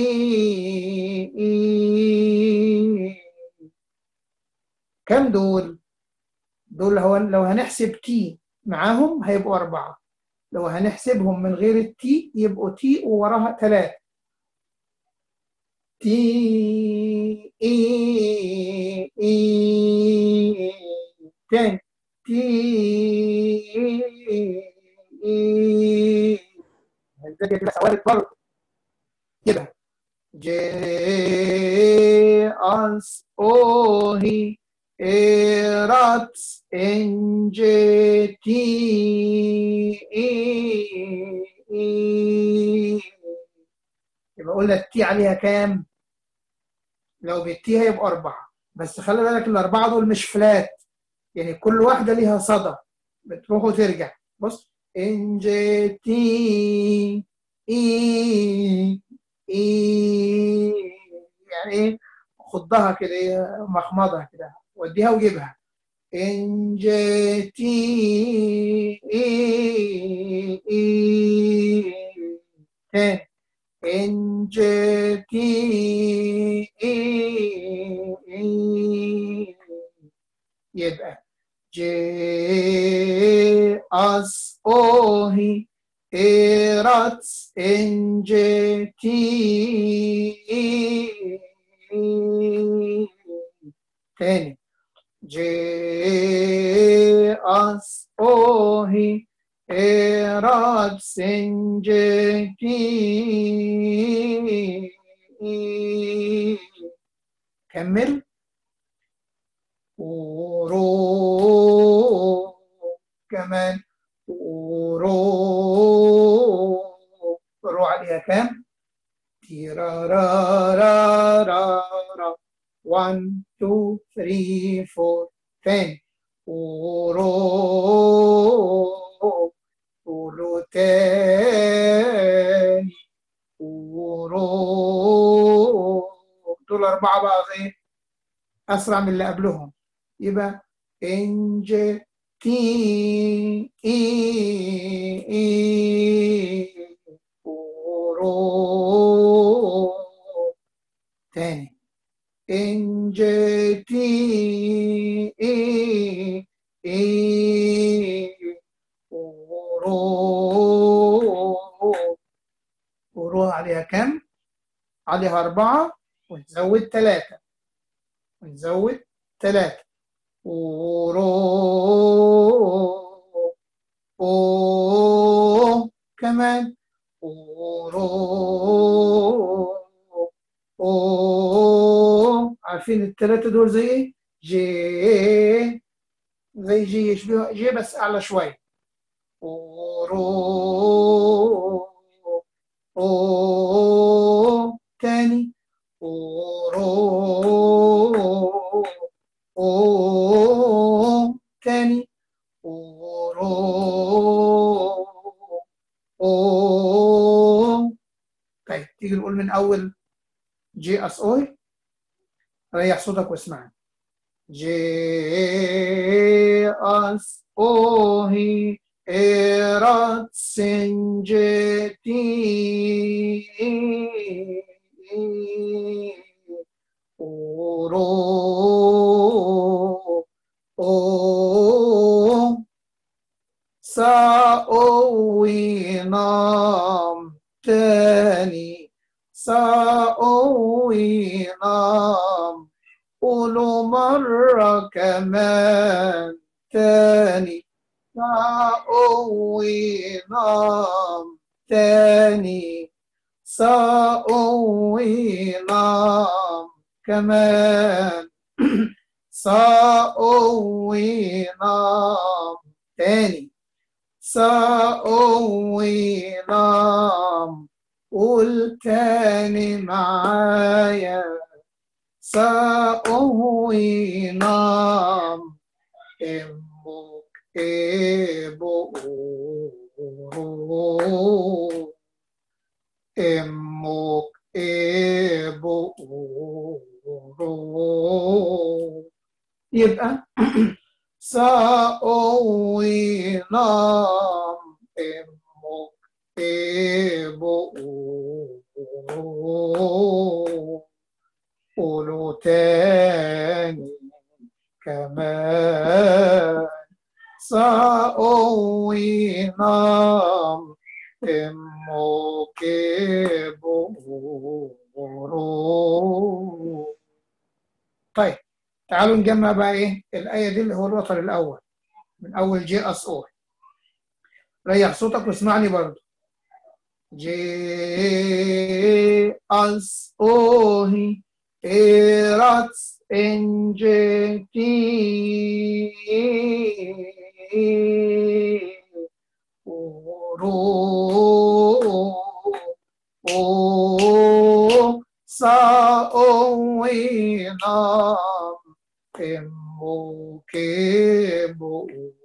إي كم دول؟ دول هو لو هنحسب تي معاهم هيبقوا أربعة لو هنحسبهم من غير التي يبقوا تي ووراها ثلاثة تي إي إي تاني تي إي هنزل كده سوالف برضه يبقى جي أس أوهي إيراتس إنجتي يبقى قلنا التي عليها كام؟ لو بالتي هيبقى أربعة بس خلي بالك الأربعة دول مش فلات يعني كل واحدة ليها صدى بتروح وترجع بص إنجتي إي إي يعني إيه خضها كده إيه مخمضها كده وديها وجيبها إن جئتي تاني إن جئتي يبقى جي أس أوهي إيراتس إن جئتي تاني جي أس أوهي إيراد سنجتي كمل ورو كمان ورو رو عليها كام؟ تيرارارارارا 1 2 3 4 تاني ورو ورو تاني ورو دول أربعة بقى زي أسرع من اللي قبلهم يبقى إنج تي إي إي ورو تاني إن جئتي إي إي ورو ورو عليها كم؟ عليها أربعة ونزود ثلاثة ونزود ثلاثة ورو أو كمان ورو أو عارفين الثلاثة دول زي ايه؟ جي زي جي يشبه جي بس أعلى شوية ورو أو تاني ورو أو تاني ورو تيجي نقول من اول جي اس اوي ريح صوتك واسمعني جي اس اوهي erat singeti oro o سأوينام تاني سأوينام قولوا مرة كمان تاني سأوي نام تاني سأوي نام كمان سأوي نام تاني سأوي نام قول تاني معايا سأوي نام امك ابو امك ابو يبقى سأوي نام امك ابو قولوا تاني كمان سأوي نام امك بورو طيب تعالوا نجمع بقى ايه الآية دي اللي هو الوتر الأول من أول جي أس أو ريح صوتك واسمعني برضو جي أس أوهي إيراتس إنجتي ورو او ساوي نام امو كيبو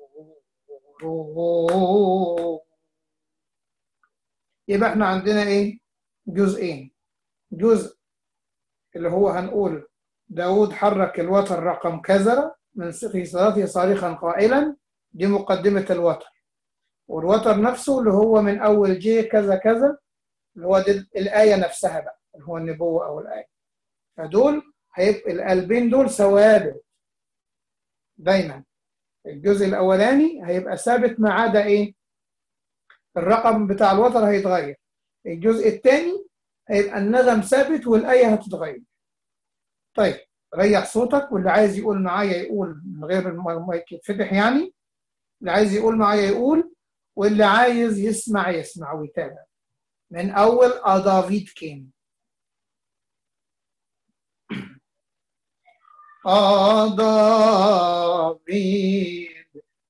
يبقى احنا عندنا ايه جزئين جزء اللي هو هنقول داود حرك الوتر رقم كذا من في صلاته صارخا قائلا دي مقدمة الوتر والوتر نفسه اللي هو من أول جي كذا كذا اللي هو دي الآية نفسها بقى اللي هو النبوة أو الآية فدول هيبقى القلبين دول ثوابت دايما الجزء الأولاني هيبقى ثابت ما عدا إيه الرقم بتاع الوتر هيتغير الجزء الثاني هيبقى النغم ثابت والآية هتتغير طيب ريح صوتك واللي عايز يقول معايا يقول من غير المايك يتفتح يعني اللي عايز يقول معايا يقول واللي عايز يسمع يسمع ويتابع من أول أدافيد كين أدافيد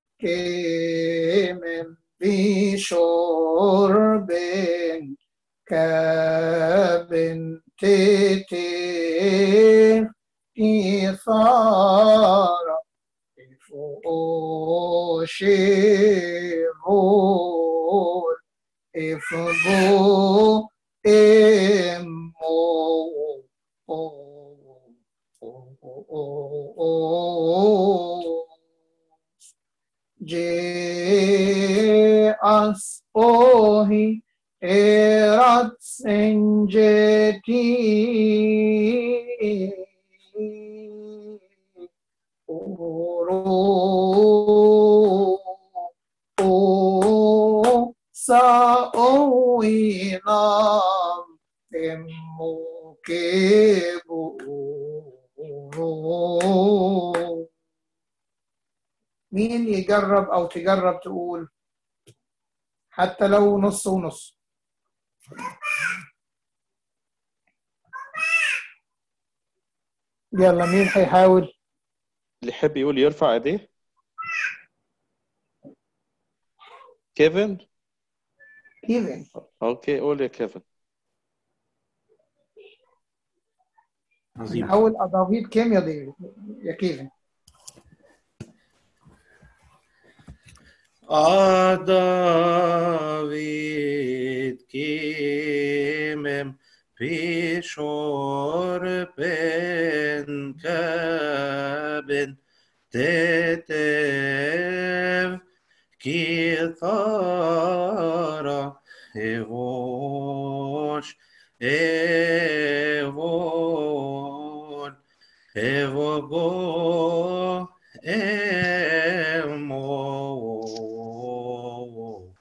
كيمن بشرب كابن تتير إثارة فوشيرول إفغو إمو جي أس أوهي إيرات سنجتي أورو أو سأوي نام تمو كيبو مين يجرب أو تجرب تقول حتى لو نص ونص يلا مين هيحاول اللي يحب يقول يرفع ايديه كيفن كيفن اوكي قول يا كيفن من أول أضافيد كام يا ديفيد يا كيفن داويد كيمم بشرب كاب تتف كثارة إغوش إغول إغوغو إمو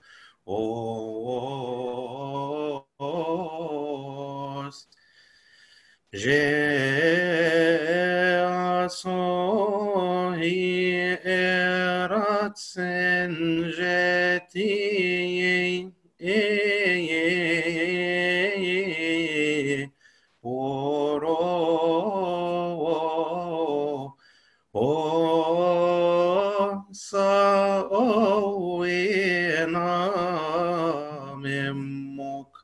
أوس جاسوهي إرات سنجتي ورو O sawina mimuk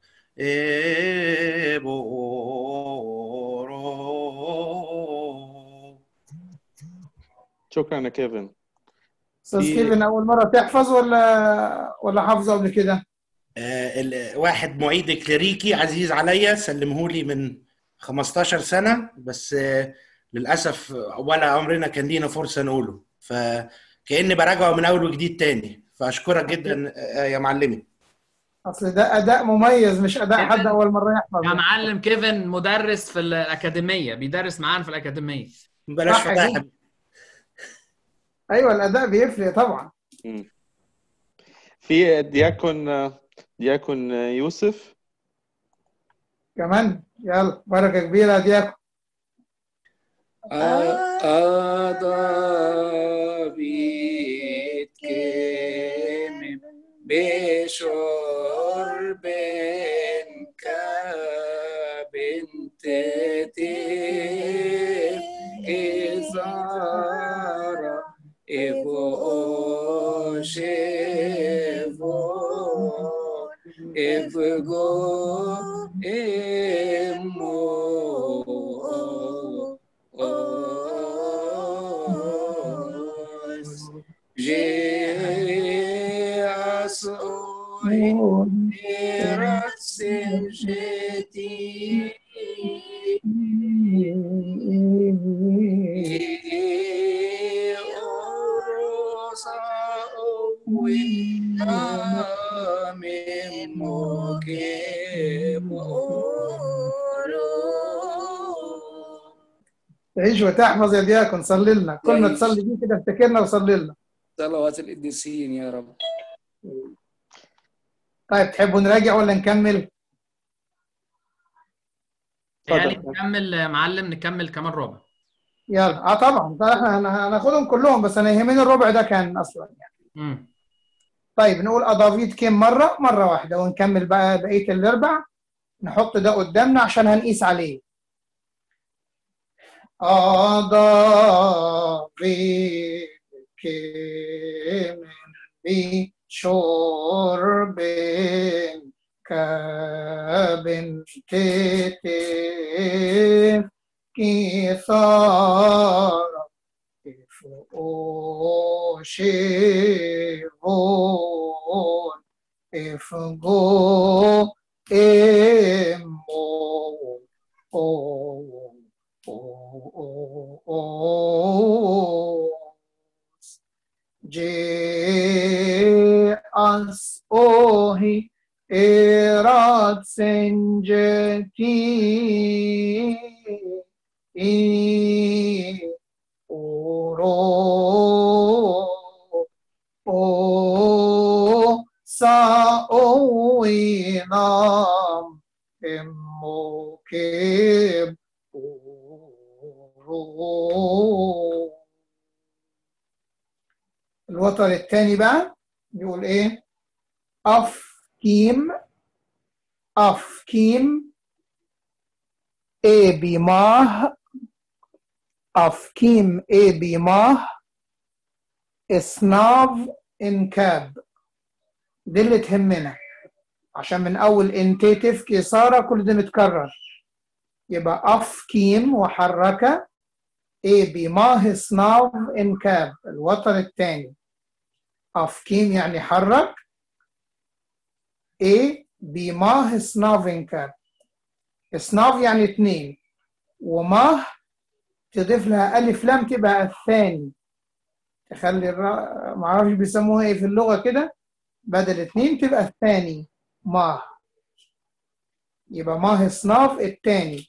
eboro شكرا يا كيفن استاذ في- كيفن اول مره تحفظ ولا ولا حافظه قبل كده آه، ال- واحد معيد كليريكي عزيز عليا سلمهولي من 15 سنة بس آه، للأسف ولا عمرنا كان لينا فرصة نقوله فكأني براجعه من أول وجديد تاني فأشكرك جدا آه، يا معلمي اصل ده اداء مميز مش اداء حد اول مره يحفظ يا معلم كيفن مدرس في الأكاديمية بيدرس معانا في الأكاديمية بلاش صح فضايح كده. ايوه الاداء بيفرق طبعا في دياكون دياكون يوسف كمان يلا بركه كبيره يا دياكو أضابيت كمم بشرب كبنت تيف إزارة إبو شيفو إفغو إمو أوس جياس إيراتس جيتي أوروسا أوي آمين موكيم تعيش وتحفظ يا دياكون صلي لنا كل ما تصلي بيه كده افتكرنا وصلي لنا صلوات القديسين يا رب طيب تحبوا نراجع ولا نكمل؟ يعني نكمل يا معلم نكمل كمان ربع يلا اه طبعا ده احنا هن- هناخدهم كلهم بس انا يهمني الربع ده كان اصلا يعني مم. طيب نقول اضافيت كم مره مره واحده ونكمل بقى بقيه الاربع نحط ده قدامنا عشان هنقيس عليه أضافيت كم بشرب كبنت تيف كثارة إفؤشيفون إفغو إمو أو أو أو جي أس أوهي إيرات سنجتي إي أورو أو سأوي نام إموكيب أورو الوتر الثاني بقى بيقول ايه أفكيم أفكيم إيه بماه أفكيم إيه بماه إصناف إنكاب دي اللي تهمنا عشان من أول انتيتيف كسارة كل ده متكرر يبقى أفكيم وحركة إيه بماه إصناف إنكاب الوتر الثاني أفكيم يعني حرك إيه بماه إصناف إنكاب اصناف يعني اتنين وماه تضيف لها ألف لام تبقى الثاني تخلي الر... معرفش بيسموها ايه في اللغة كده بدل اتنين تبقى الثاني ماه يبقى ماه اصناف الثاني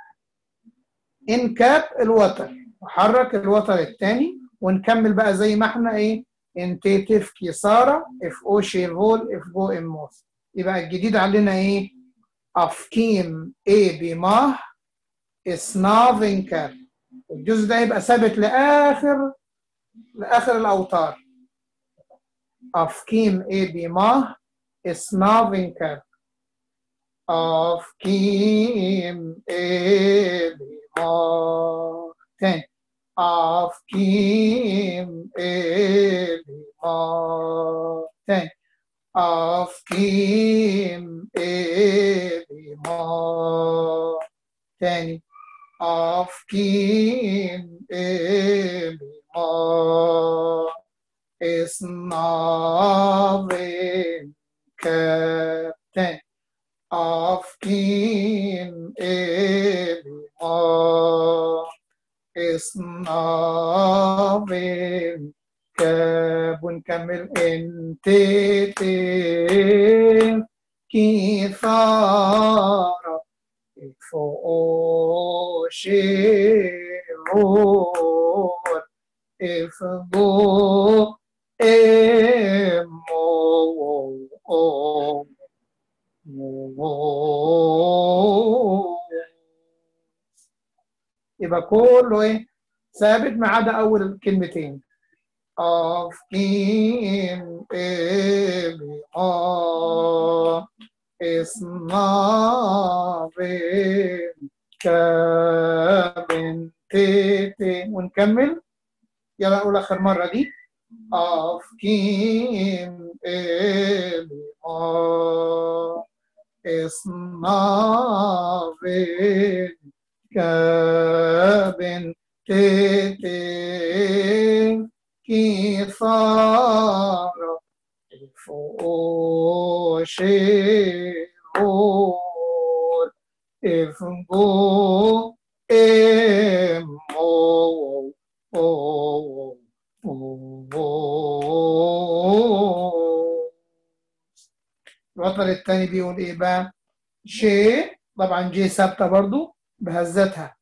انكاب الوتر وحرك الوتر الثاني ونكمل بقى زي ما احنا ايه انتيتيف كيسارة اف او شيفول اف جو اموس يبقى الجديد علينا ايه افكيم اي بماه اصناف انكاب الجزء ده يبقى ثابت لاخر لاخر الاوتار افكيم اي بماه اصناف انكاب افكيم اي بماه تاني أفكيم إبما تاني أفكيم إبما تاني أفكيم إبما إصنافين كابتن أفكيم إبما إصنافين كاب ونكمل انتتين كثارة فوشيرون إفضو إمو يبقى كله ايه ثابت ما عدا اول كلمتين of kim ebi a اسنافين كابن تيتي ونكمل يلا نقول اخر مره دي of kim ebi a اسنافين كابن تيتي كثارة فوشيرون إفنقو إمو الوتر الثاني بيقول ايه بقى؟ جي طبعا جي ثابته برضو بهزتها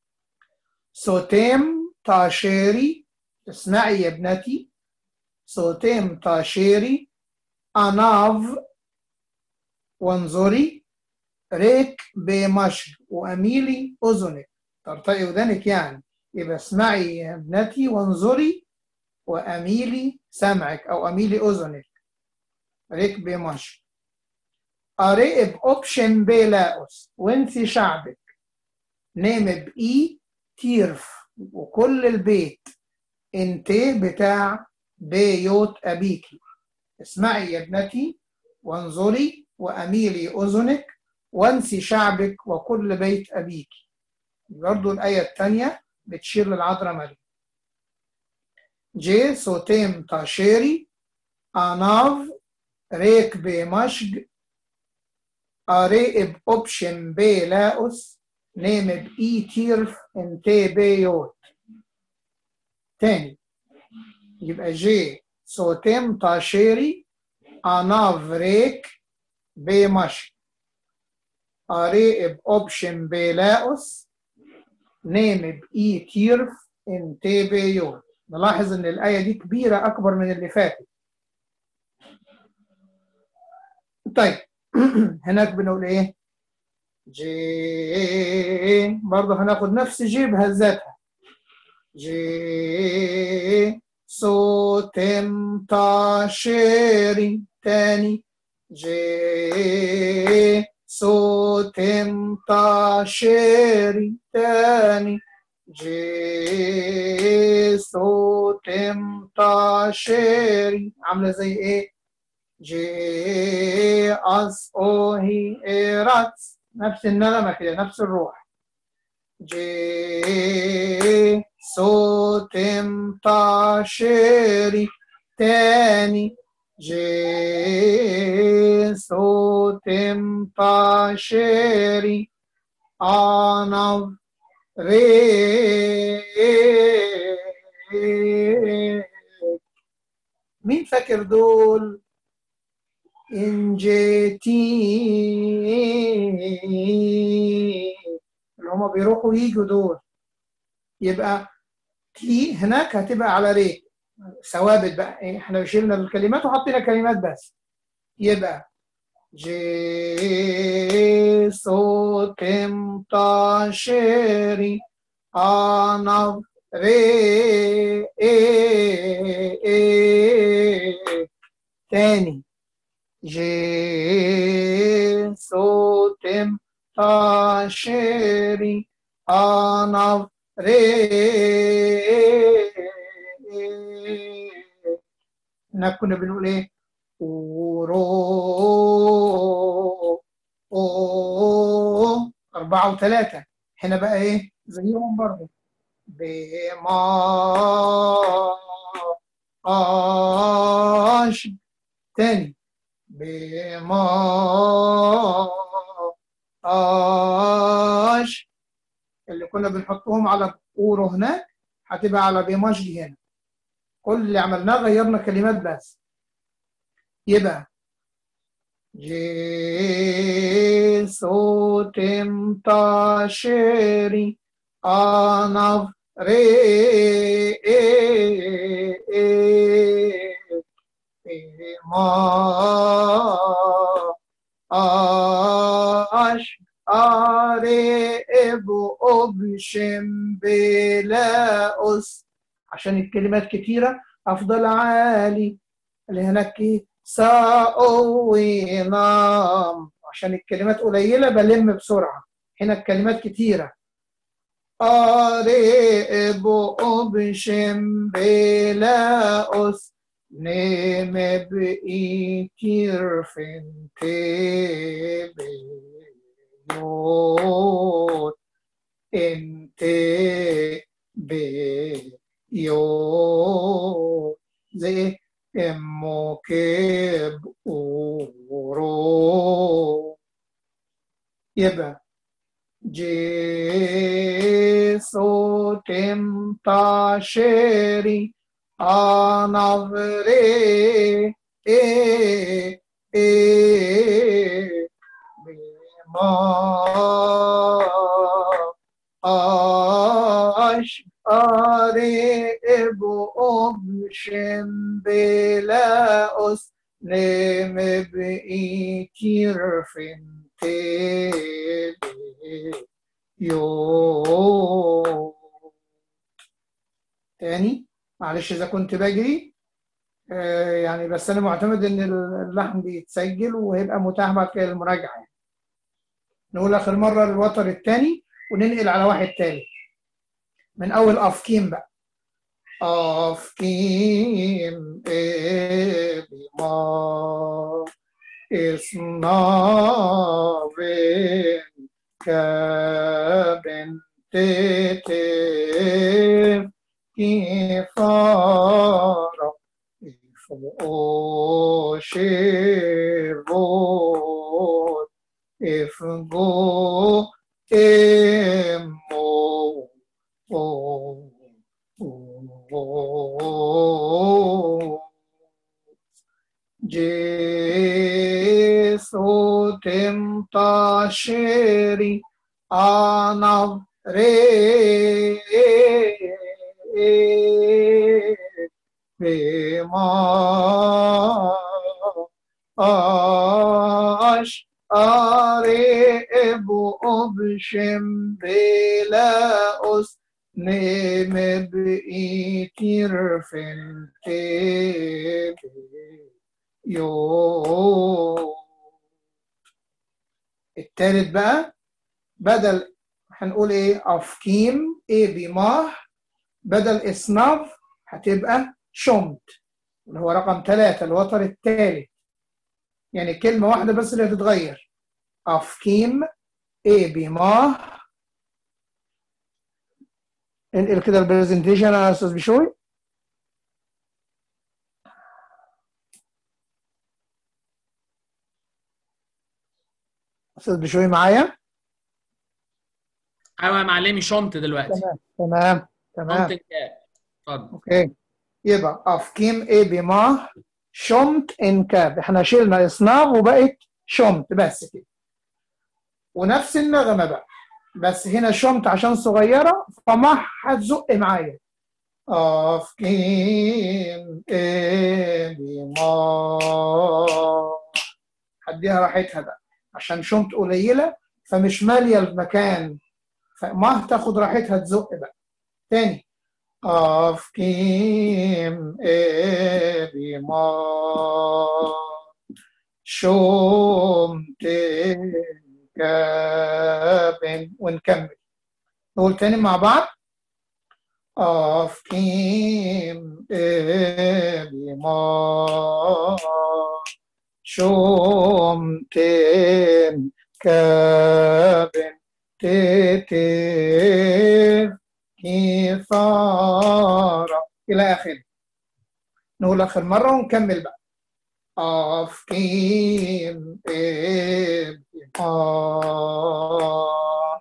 صوتيم تاشيري اسمعي يا ابنتي صوتيم تاشيري أناف وانظري ريك بمشر وأميلي أذنك ترتقي ودانك يعني يبقى اسمعي يا ابنتي وانظري وأميلي سمعك أو أميلي أذنك ريك بمشر أريب أوبشن بيلاؤس وانسي شعبك نام بإي تيرف وكل البيت انت بتاع بيوت أبيكي اسمعي يا ابنتي وانظري وأميلي أذنك وانسي شعبك وكل بيت أبيك برضو الآية الثانية بتشير للعذراء مريم جي صوتيم تاشيري أناف ريك بمشج أريب أوبشن بيلاؤس نيم بإي تيرف انتي بيوت تاني يبقى جي صوتيم تاشيري أناف ريك بمشج أريب أوبشن بيلاؤس نيم بإي تيرف انتي بيوت نلاحظ ان الآية دي كبيرة أكبر من اللي فاتت طيب هناك بنقول ايه جي برضه هناخد نفس جي بهزاتها جي صوتم تاشيري تاني جي صوتم تاشيري تاني جي صوتم تاشيري عاملة زي ايه جي أس أو هي إيراتس نفس النغمة كده نفس الروح جي صوتم تاشيري تاني جي صوتم تاشيري أنف ريك مين فاكر دول انجيتي اللي هما بيروحوا يجوا دول يبقى تي هناك هتبقى على ريك ثوابت بقى إيه، احنا شلنا الكلمات وحطينا كلمات بس يبقى جيسو تمتاشري أنا ري تاني جيسو تمتاشري أنا ري هناك كنا بنقول ايه ورو أو أربعة وثلاثة هنا بقى إيه زيهم برضه بما آش تاني بما آش اللي كنا بنحطهم على أورو هناك هتبقى على بيماش دي هنا كل اللي عملناه غيرنا كلمات بس يبقى جيسو تمتاشري أنا ري ما أش أري إبو أبشم بلا أس عشان الكلمات كتيرة أفضل عالي اللي هناك إيه سأوي نام عشان الكلمات قليلة بلم بسرعة هنا الكلمات كتيرة قريب أبشم بلا أس نم بإيتير فنتي بيوت انت بيوت زي موكب أورو يبقى جيسو تمتاشري أنظري إيه إيه بما أشعري إبو أبشم بلا أس نم بإيتير فنتي يو تاني معلش إذا كنت بجري آه يعني بس أنا معتمد إن اللحن بيتسجل وهيبقى متاح بعد كده للمراجعة يعني. نقول آخر مرة الوتر التاني وننقل على واحد تالت من أول أفكيم بقى أفكيم إبما إسنابين كابن تتف كفارة إفوشيرون إفغو إمو أو جيسو تمتاشري أنا ري بما أش أري إبو أبشم بلا أس نم بإيتير فنتي يو التالت بقى بدل هنقول ايه افكيم ايه بماه بدل اصناف هتبقى شمت اللي هو رقم ثلاثة الوتر الثالث يعني كلمة واحدة بس اللي هتتغير أفكيم إيه بما انقل كده البرزنتيشن يا أستاذ بشوي أستاذ بشوي معايا ايوه يا معلمي شمت دلوقتي تمام تمام تمام شمت الكاب اتفضل اوكي يبقى افكيم ايه بما شمت ان كاب احنا شلنا اصناف وبقت شمت بس كده ونفس النغمه بقى بس هنا شمت عشان صغيره فما هتزق معايا افكيم ايه بما هديها راحتها بقى عشان شمت قليله فمش ماليه المكان فما تاخد راحتها تزق بقى تاني أفكيم إبما شومتين كابن ونكمل نقول تاني مع بعض أفكيم إبما شومتين كابن تتر كثارة إلى آخره نقول آخر مرة ونكمل بقى أفكيم إبقى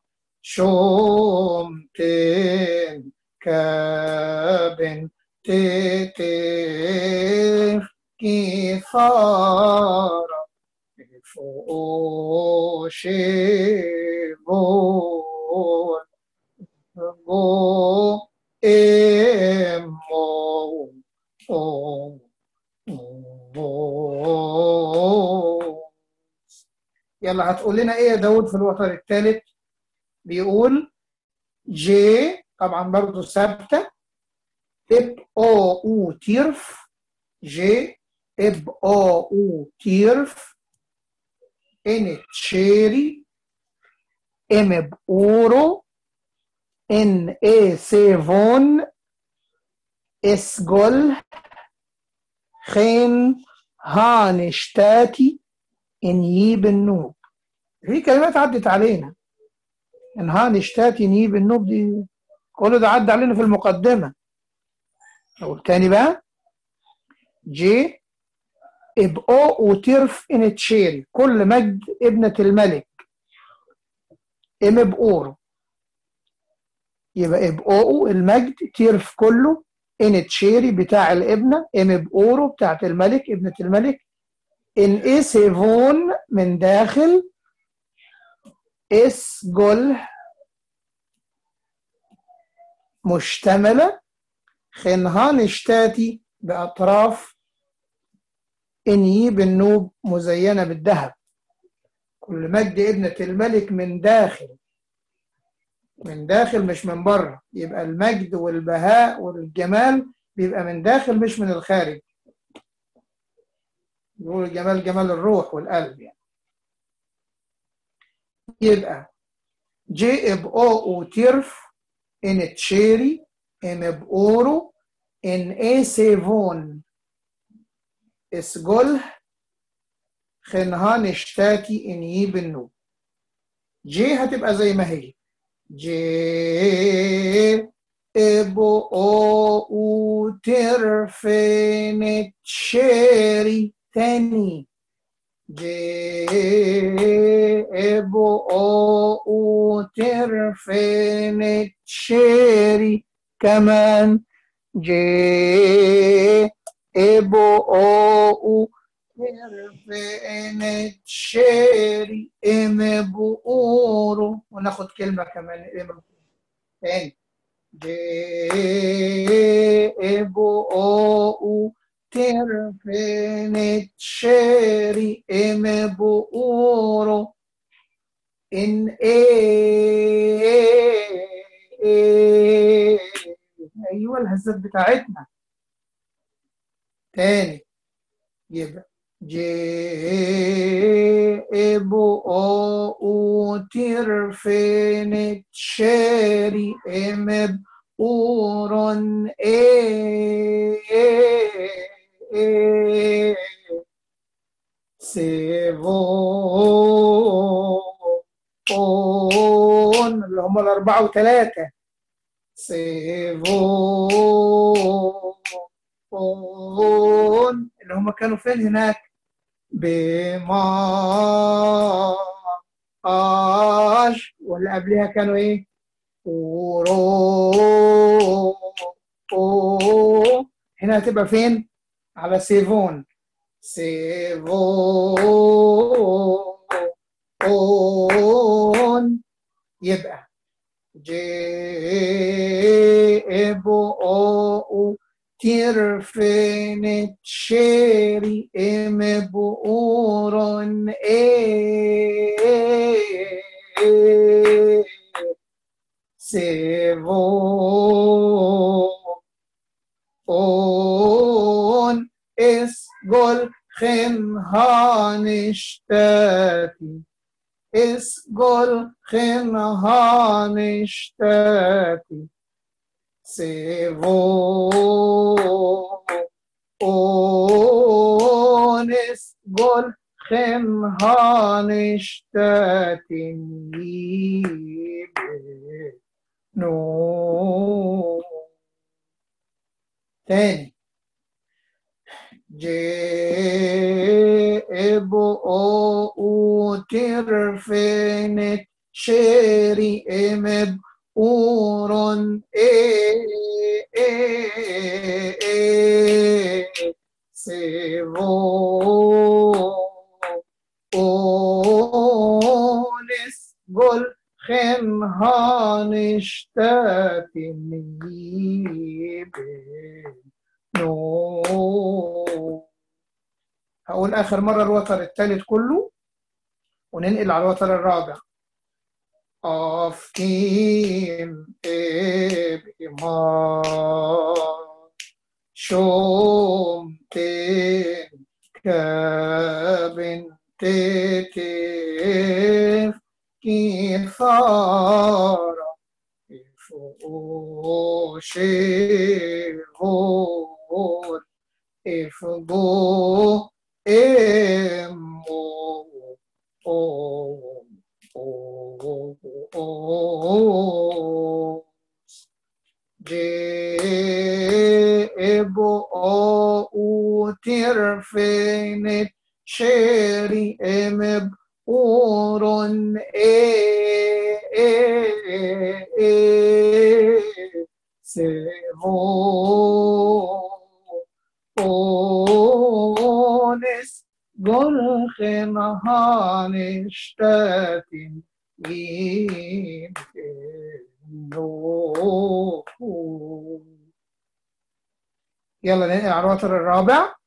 شومتين كابن تتر كثارة فوشيبون go emo o يلا هتقول لنا ايه يا داود في الوتر الثالث بيقول جي طبعا برضو ثابته اب او او تيرف جي اب او او تيرف ان تشيري ام بأورو ان اي سيفون اسجل خين هانشتاتي ان ييب النوب في كلمات عدت علينا ان هانشتاتي ان ييب النوب دي كل ده عدى علينا في المقدمة اقول تاني بقى جي ابقو وترف ان تشيري كل مجد ابنة الملك ام بأورو يبقى ابقو المجد تيرف كله ان تشيري بتاع الابنة ام بأورو بتاعت الملك ابنة الملك ان اي سيفون من داخل اس جل مشتملة خنها نشتاتي بأطراف إني بالنوب مزينة بالذهب كل مجد ابنة الملك من داخل من داخل مش من بره يبقى المجد والبهاء والجمال بيبقى من داخل مش من الخارج يقول الجمال جمال الروح والقلب يعني يبقى جي اب او وتيرف ان تشيري ام بأورو ان اي سيفون اسجل خنها نشتاتي ان يبنو جي هتبقى زي ما هي جي ابو او ترفين تشيري تاني جي ابو او ترفين تشيري كمان جي ابو او ترفين تشيري ام بؤورو وناخد كلمة كمان ام تاني جي ابو او ترفين تشيري ام بؤورو ان ايه ايه ايوه الهزات بتاعتنا تاني يبقى جي ابو او ترفين تشيري ام بورون ايه سيفون اللي هم الأربعة وثلاثة سيفون اللي هم كانوا فين هناك بما آش واللي قبلها كانوا إيه ورو أو هنا هتبقى فين؟ على سيفون سيفون يبقى جيبو أو ترفنت شيري ام بؤورن ايه سيفو اون اس جول خن هانشتاتي اس جول خن هانشتاتي سيفو اونس جول خن هانشتاتي نو تاني جيب او ترفنت شيري امب أورون إيه إيه إيه سيفو أونس قل خن هانشتاتني نو هقول آخر مرة الوتر الثالث كله وننقل على الوتر الرابع of Kim Ebima Shom Ten Kabin Tetev Kifara Ifo Shevor Ifgo Emo جيبو او ترفينت شيري امب اورون اي اي اي سيفو اونس جلخن هانشتاتن يلا ننقل على الوتر الرابع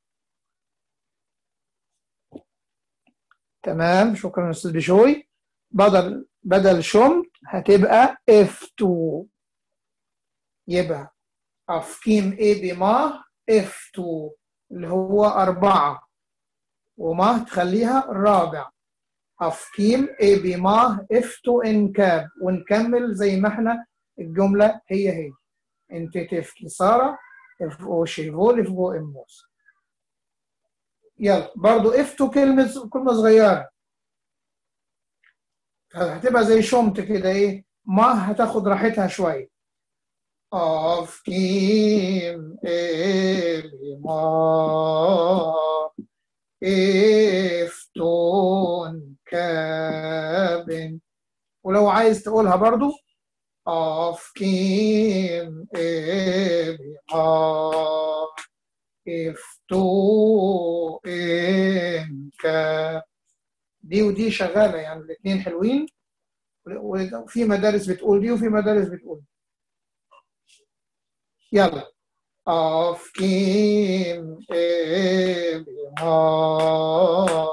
تمام شكرا استاذ بشوي بدل بدل شمت هتبقى F2 يبقى أفكيم A بما F2 اللي هو أربعة وما تخليها الرابع أفكيم A بما F2 إنكاب ونكمل زي ما احنا الجملة هي هي انت تفكي سارة افقو شيفول افقو اموس يلا برضو F2 كلمة كلمة صغيرة هتبقى زي شمت كده ايه ما هتاخد راحتها شوية أفكيم A بما افتون كابن ولو عايز تقولها برضو of كيم ابها افتو ان كاب دي ودي شغالة يعني الاثنين حلوين وفي مدارس بتقول دي وفي مدارس بتقول يلا of Kim Ebima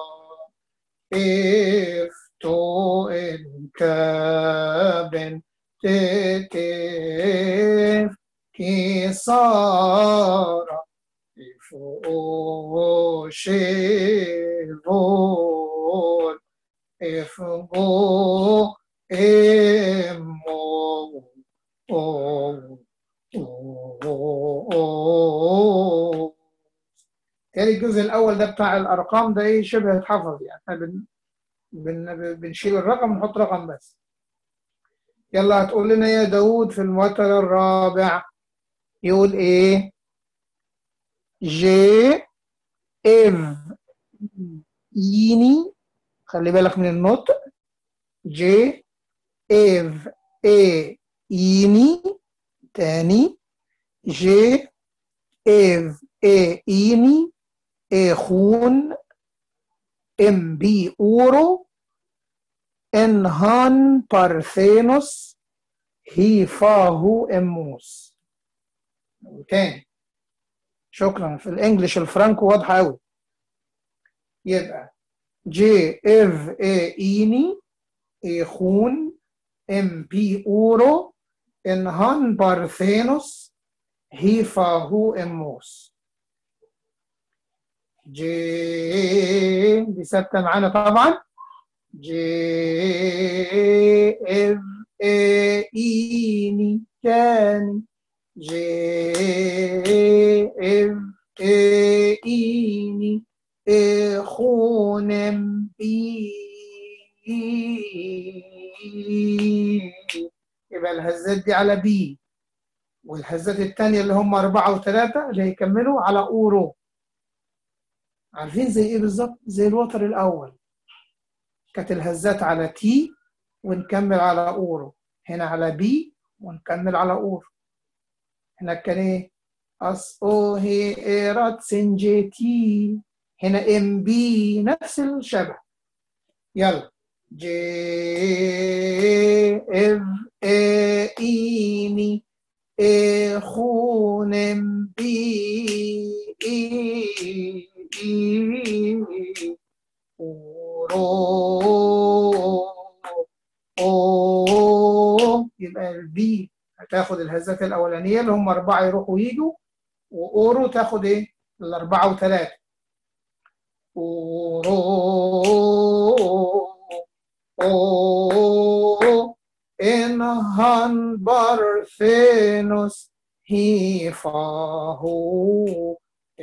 if to in Kaben Tetev Kisara if O Shevon if Go Emo Oh تاني الجزء الاول ده بتاع الارقام ده ايه شبه اتحفظ يعني احنا بن... بن... بنشيل الرقم ونحط رقم بس يلا هتقول لنا يا داوود في الموتر الرابع يقول ايه جي اف يني خلي بالك من النطق جي اف اي إيني تاني جي إيف إي إيني إيخون إم بي أورو إنهان بارثينوس هي فاهو إموس تاني شكرا في الإنجليش الفرانكو واضحة أوي يبقى جي إف إي إيني إيخون إم بي أورو إنهان بارثينوس هي فاهو إموس جي دي ثابتة معانا طبعا جي إف إي إيني تاني جي إف إي إيني إخونم بي يبقى الهزات دي على بي والهزات التانية اللي هم أربعة وثلاثة اللي هيكملوا على أورو عارفين زي إيه بالظبط؟ زي الوتر الأول كانت الهزات على تي ونكمل على أورو هنا على بي ونكمل على أورو هنا كان إيه؟ أس أو هي إيرات سنجي تي هنا ام بي نفس الشبه يلا جي اف اي ايني اخون ام بي اي اورو او يبقى البي هتاخد الهزات الاولانيه اللي هم اربعه يروحوا ويجوا واورو تاخد ايه؟ الاربعه وثلاثه Oh, in han barthenus he fahu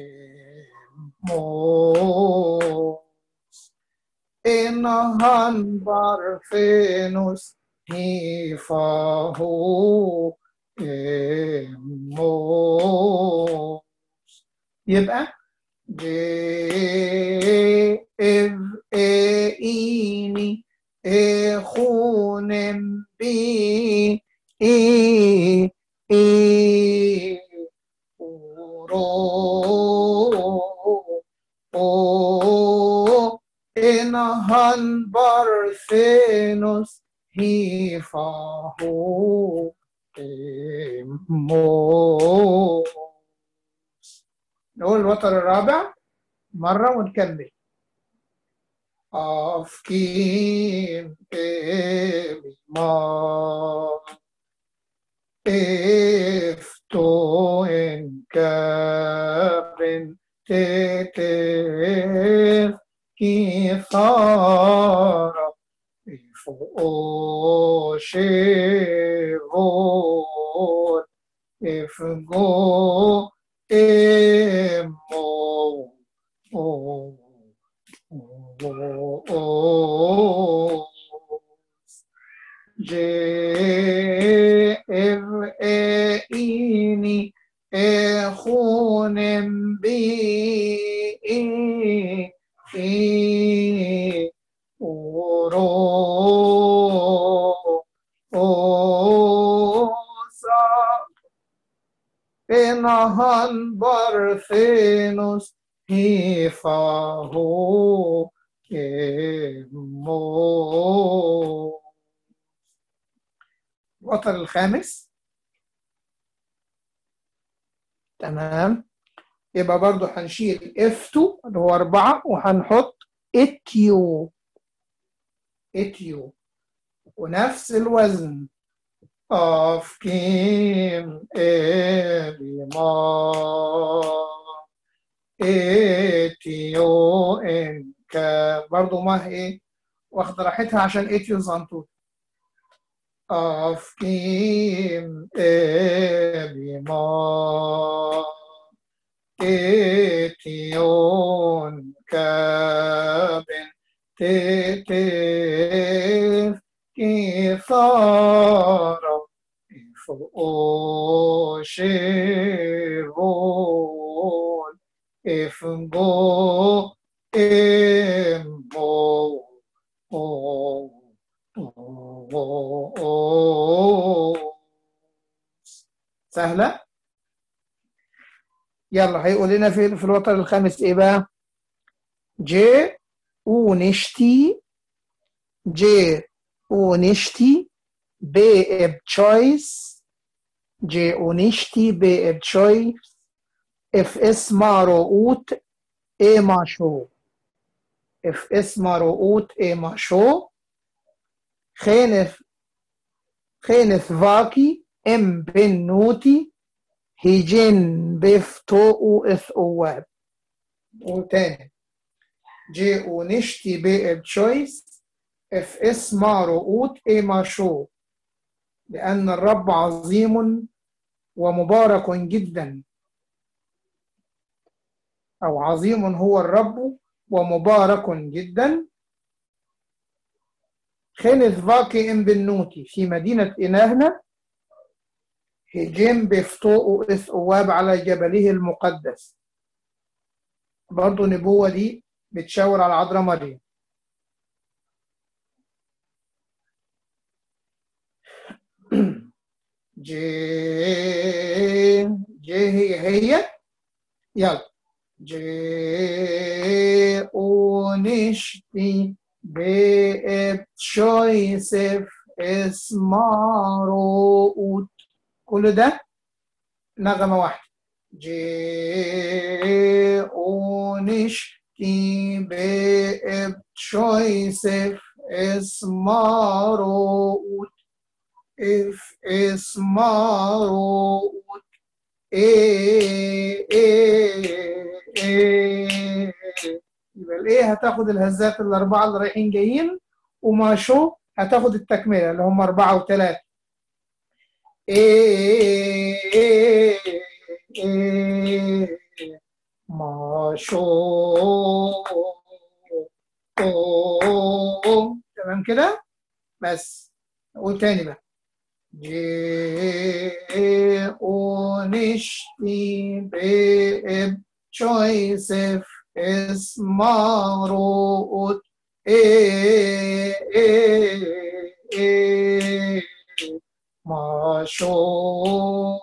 emos. In han barthenus he fahu emos. يبقى جي اف ايني اخون بي اي اي اورو او انهان بارثينوس هي فاهو مو نقول الوتر الرابع مرة ونكمل أفكيم ما افتو إن كابن تتف كثارة إفو شيفون إفغو إمو أو أو أو جي إف إيني إخون بي إي إي أورو أو سا إنهان بارثينوس هي فاهو إمو الوتر الخامس تمام يبقى برضو هنشيل F2 اللي هو أربعة وهنحط اتيو اتيو ونفس الوزن of Kim Elima اتيو انك برضو ما ايه واخدة راحتها عشان اتيو زنطوط of Kim Elima اتيون كابن تتف كثارة فوشيرون افغو امو او او سهلة يلا هيقول لنا في في الوتر الخامس ايه بقى جي ونشتي جي ونشتي بي بتشويس جي ونشتي بي بتشويس اف اسمها رؤوت ايه ما شو اف اسمها رؤوت ايه ما شو خينف خينف فاكي ام بنوتي هيجين بفتو اث اواب وتاني جي ونشتي بي بتشويس اف اسمها رؤوت ايه ما شو لأن الرب عظيم ومبارك جدا أو عظيم هو الرب ومبارك جدا خنث فاكي ام بنوتي في مدينة إناهنا هجم بفتوء إث أواب على جبله المقدس برضو نبوة دي بتشاور على عذراء مريم جي جي هي هي يلا جي ونشتي بإبشويسف اسماروت كل ده نغمة واحدة جي ونشتي بإبشويسف اسماروت if اسماروت ايه ايه ايه يبقى الايه هتاخد الهزات الاربعه اللي رايحين جايين وما شو هتاخد التكمله اللي هم اربعه وثلاثه ايه ايه ايه ما شو أوه. تمام كده بس نقول تاني بقى جي ونشتي بإب شويسف اسماروت إيه إيه إيه ما شو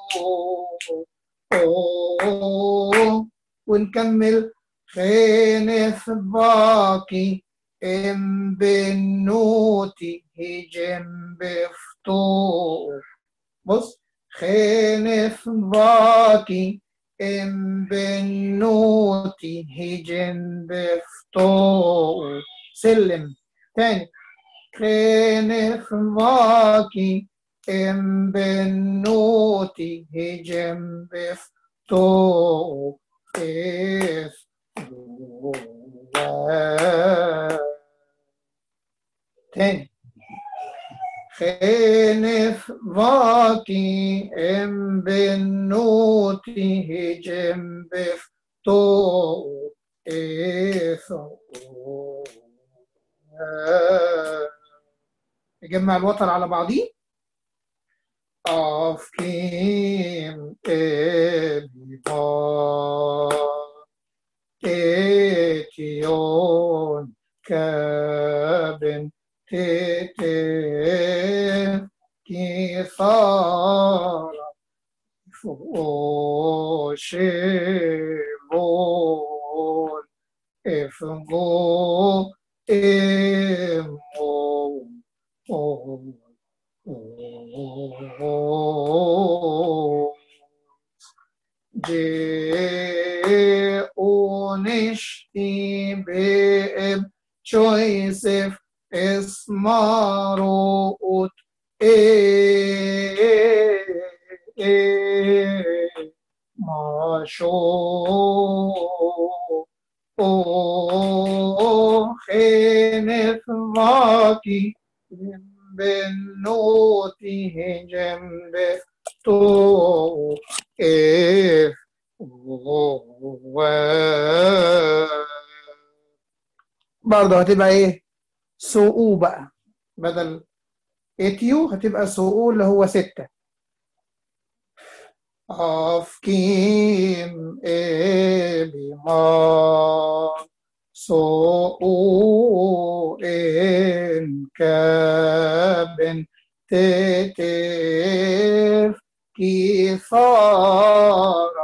أوه. ونكمل خنف باقي ام بنوتي هجم بفتو بص خنف باقي ام بنوتي هجم بفتو سلم تاني خنف باقي ام بنوتي هجم بفتو إف تاني خنف واكي ام بنوتي هجم بفتو إثو نجمع الوتر على بعضيه أفكيم إبقى تيتيون كابن تيتي كيثار فوشيبون إفغو إمو جي ونشتي بإب شويسف اسماروت إيه إيه ما شو أوه خنف واكي بنوته جنب تو إف و برضه هتبقى ايه سوء بقى بدل اتيو هتبقى سوء اللي هو ستة أفكيم إبي ما سوء إن كابن تتف كيف Kithara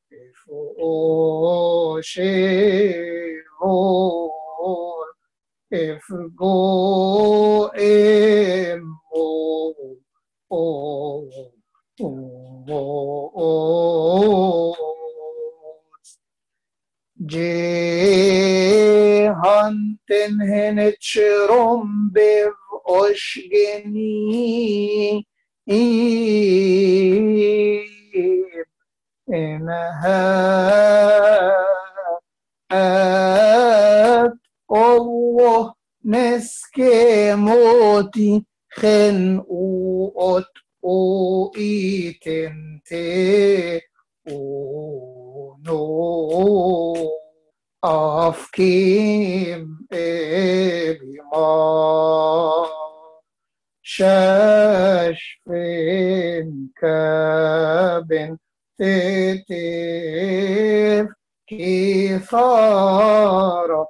Oshevor if go em o o o o Jehanten henet shrom bev oshgeni إنها الله نسكي موتي خن اوت او ايتنتي او نو افكيم ابما شاش فين كابن تتف كثارة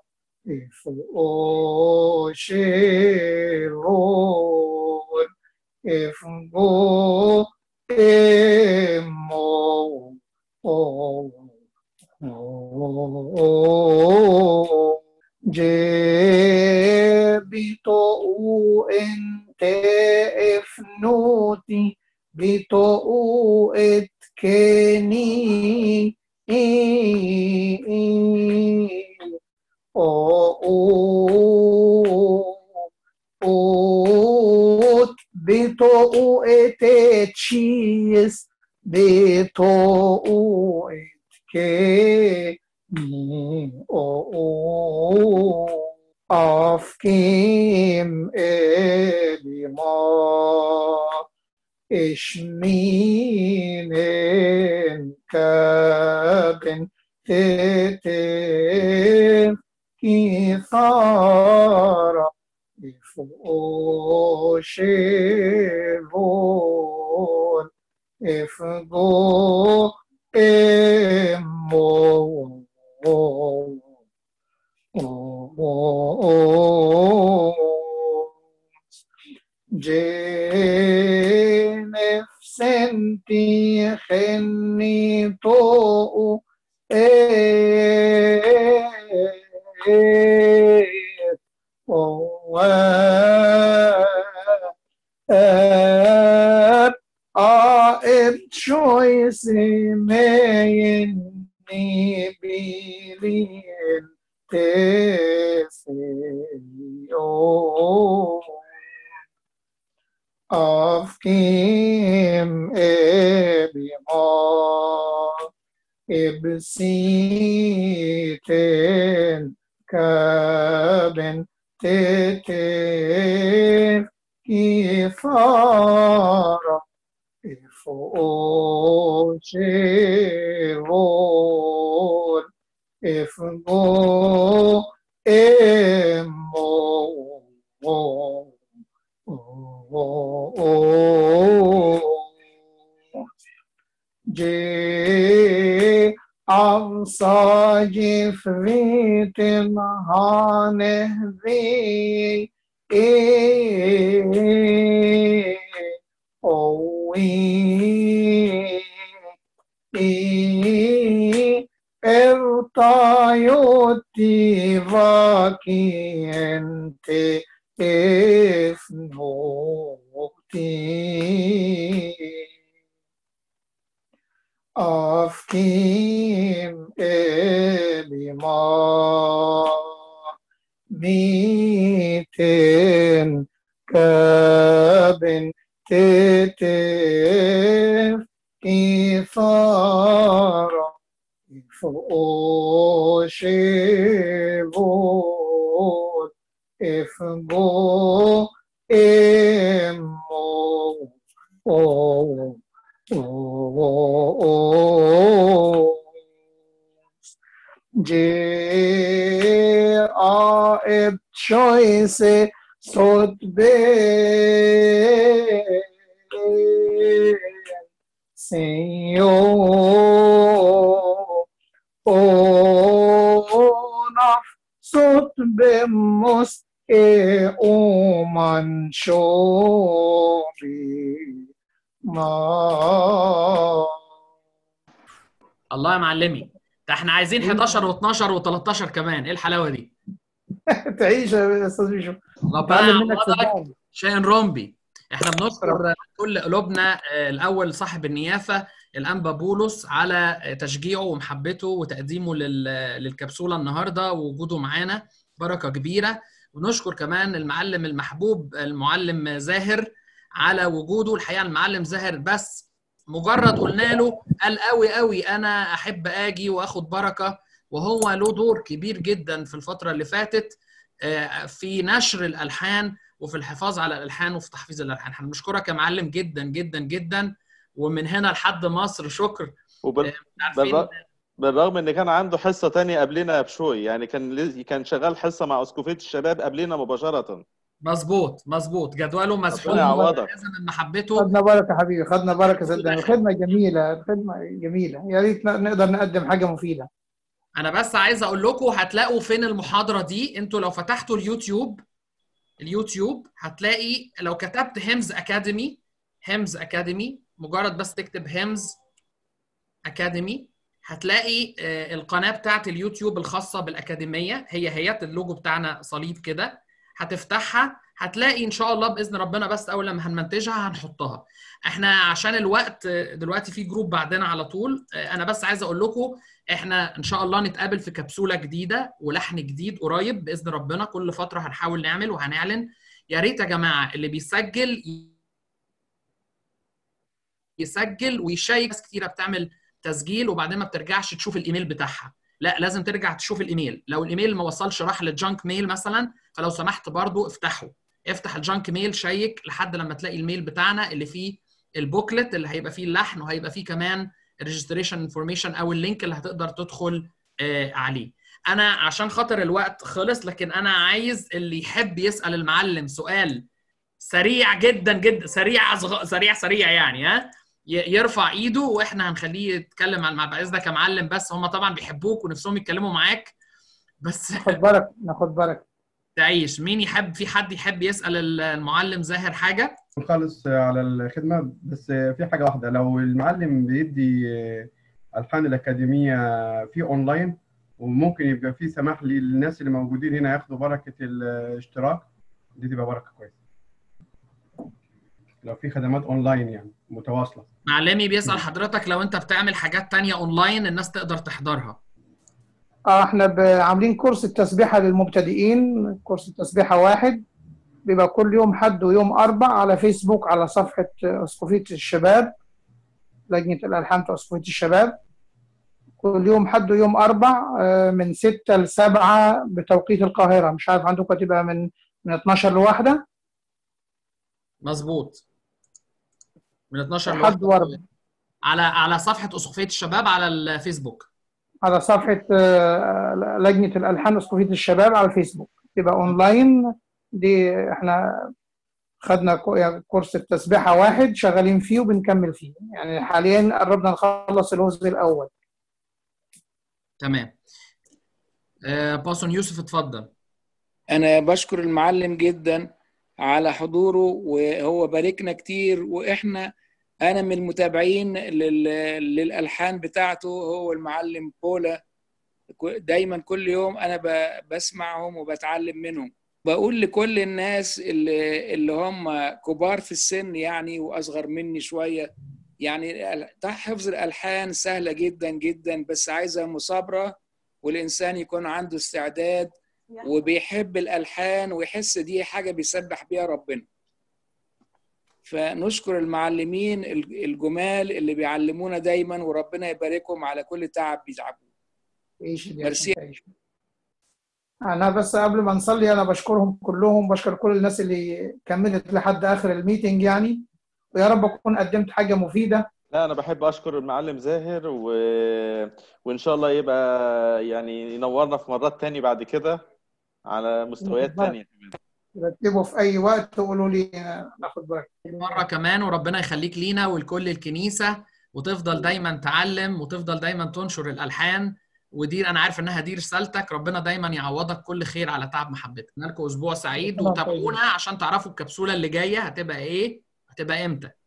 إفوشيرون إفغو إمو جبتو انت افنوتي بتو اتكني اوت بتو اتشيس بتو اتكني او أفكيم إبما إشمين كابن تتف كثارة إفوشيرون إفغو إمو جنفسنتي خني تو اب choice ميني بيلين تسيو of Kim Ebima Ibsiten Kaben Tete Kifara Ifo Shevon if go emo J Amsa Jifritim Hanehvi E O E E Ertayoti vakiente ifnoti of Kim Ebima Miten Kabin Tetev Kithara Ifo if go emo oh oh oh J A eb choice sot be Senhor Ona sot bemos e oman shobi ma الله يا معلمي ده احنا عايزين 11 و12 و13 كمان ايه الحلاوه دي تعيش يا استاذ بيشو ربنا اتعلم منك يعوضك صدقني شاهين رومبي احنا بنشكر كل قلوبنا آه، الاول صاحب النيافه الانبا بولس على تشجيعه ومحبته وتقديمه لل- للكبسوله النهارده ووجوده معانا بركه كبيره ونشكر كمان المعلم المحبوب المعلم زاهر على وجوده الحقيقه المعلم زاهر بس مجرد قلنا له قال قوي قوي انا احب اجي واخد بركه وهو له دور كبير جدا في الفتره اللي فاتت آه، في نشر الالحان وفي الحفاظ على الالحان وفي تحفيظ الالحان احنا بنشكرك يا معلم جدا جدا جدا ومن هنا لحد مصر شكر وبال... عارفين بالر... بالرغم ان كان عنده حصه تانية قبلنا بشوي يعني كان لز... كان شغال حصه مع اسقفيه الشباب قبلنا مباشره مظبوط مظبوط جدوله مسحوق ربنا يعوضك لازم من محبته خدنا بركه حبيبي خدنا بركه صدقني الخدمه جميله الخدمه جميله يا ريت نقدر نقدم حاجه مفيده انا بس عايز اقول لكم هتلاقوا فين المحاضره دي انتوا لو فتحتوا اليوتيوب اليوتيوب هتلاقي لو كتبت هيمز اكاديمي هيمز اكاديمي مجرد بس تكتب هيمز اكاديمي هتلاقي آه، القناه بتاعت اليوتيوب الخاصه بالاكاديميه هي هي اللوجو بتاعنا صليب كده هتفتحها هتلاقي ان شاء الله باذن ربنا بس اول لما هنمنتجها هنحطها احنا عشان الوقت آه، دلوقتي في جروب بعدنا على طول آه، انا بس عايز اقول لكم احنا ان شاء الله نتقابل في كبسوله جديده ولحن جديد قريب باذن ربنا كل فتره هنحاول نعمل وهنعلن يا ريت يا جماعه اللي بيسجل يسجل ويشيك ناس كتيره بتعمل تسجيل وبعدين ما بترجعش تشوف الايميل بتاعها لا لازم ترجع تشوف الايميل لو الايميل ما وصلش راح للجانك ميل مثلا فلو سمحت برضو افتحه افتح الجانك ميل شيك لحد لما تلاقي الميل بتاعنا اللي فيه البوكلت اللي هيبقى فيه اللحن وهيبقى فيه كمان الريجستريشن انفورميشن او اللينك اللي هتقدر تدخل آه، عليه انا عشان خاطر الوقت خلص لكن انا عايز اللي يحب يسال المعلم سؤال سريع جدا جدا سريع أصغ... سريع سريع يعني ها ي- يرفع ايده واحنا هنخليه يتكلم عن مع اذنك يا معلم بس هم طبعا بيحبوك ونفسهم يتكلموا معاك بس ناخد بركه ناخد بركه تعيش مين يحب في حد يحب يسال المعلم زاهر حاجه خالص على الخدمة بس في حاجة واحدة لو المعلم بيدي ألحان الأكاديمية في أونلاين وممكن يبقى في سماح للناس اللي موجودين هنا ياخدوا بركة الاشتراك دي تبقى بركة كويسة لو في خدمات أونلاين يعني متواصلة معلمي بيسال حضرتك لو انت بتعمل حاجات تانية اونلاين الناس تقدر تحضرها اه احنا ب- عاملين كورس التسبيحه للمبتدئين كورس التسبيحه واحد بيبقى كل يوم حد ويوم اربع على فيسبوك على صفحه اسقفيه الشباب لجنه الالحان في اسقفيه الشباب كل يوم حد ويوم اربع آه، من 6 ل 7 بتوقيت القاهره مش عارف عندكم هتبقى من من 12 لواحده مظبوط من 12 حد لواحدة. واربع على على صفحه اسقفيه الشباب على الفيسبوك على صفحه آه، لجنه الالحان اسقفيه الشباب على الفيسبوك تبقى اونلاين دي احنا خدنا كو- يعني كورس التسبيحه واحد شغالين فيه وبنكمل فيه يعني حاليا قربنا نخلص الجزء الاول تمام آه، باسون يوسف اتفضل أنا بشكر المعلم جدا على حضوره وهو باركنا كتير وإحنا أنا من المتابعين لل- للألحان بتاعته هو المعلم بولا دايما كل يوم أنا ب- بسمعهم وبتعلم منهم بقول لكل الناس اللي, اللي هم كبار في السن يعني وأصغر مني شوية يعني ال- حفظ الألحان سهلة جدا جدا بس عايزة مثابرة والإنسان يكون عنده استعداد وبيحب الألحان ويحس دي حاجة بيسبح بيها ربنا فنشكر المعلمين الجمال اللي بيعلمونا دايما وربنا يباركهم على كل تعب بيتعبوه تعيش يا ميرسي. تعيش. انا بس قبل ما نصلي انا بشكرهم كلهم بشكر كل الناس اللي كملت لحد اخر الميتنج يعني ويا رب اكون قدمت حاجه مفيده لا انا بحب اشكر المعلم زاهر و... وان شاء الله يبقى يعني ينورنا في مرات تاني بعد كده على مستويات تانية رتبوا في اي وقت وقولوا لي ناخد بركه مره كمان وربنا يخليك لينا ولكل الكنيسه وتفضل دايما تعلم وتفضل دايما تنشر الالحان ودي انا عارف انها دي رسالتك ربنا دايما يعوضك كل خير على تعب محبتك لكم اسبوع سعيد ربنا وتابعونا عشان تعرفوا الكبسوله اللي جايه هتبقى ايه هتبقى امتى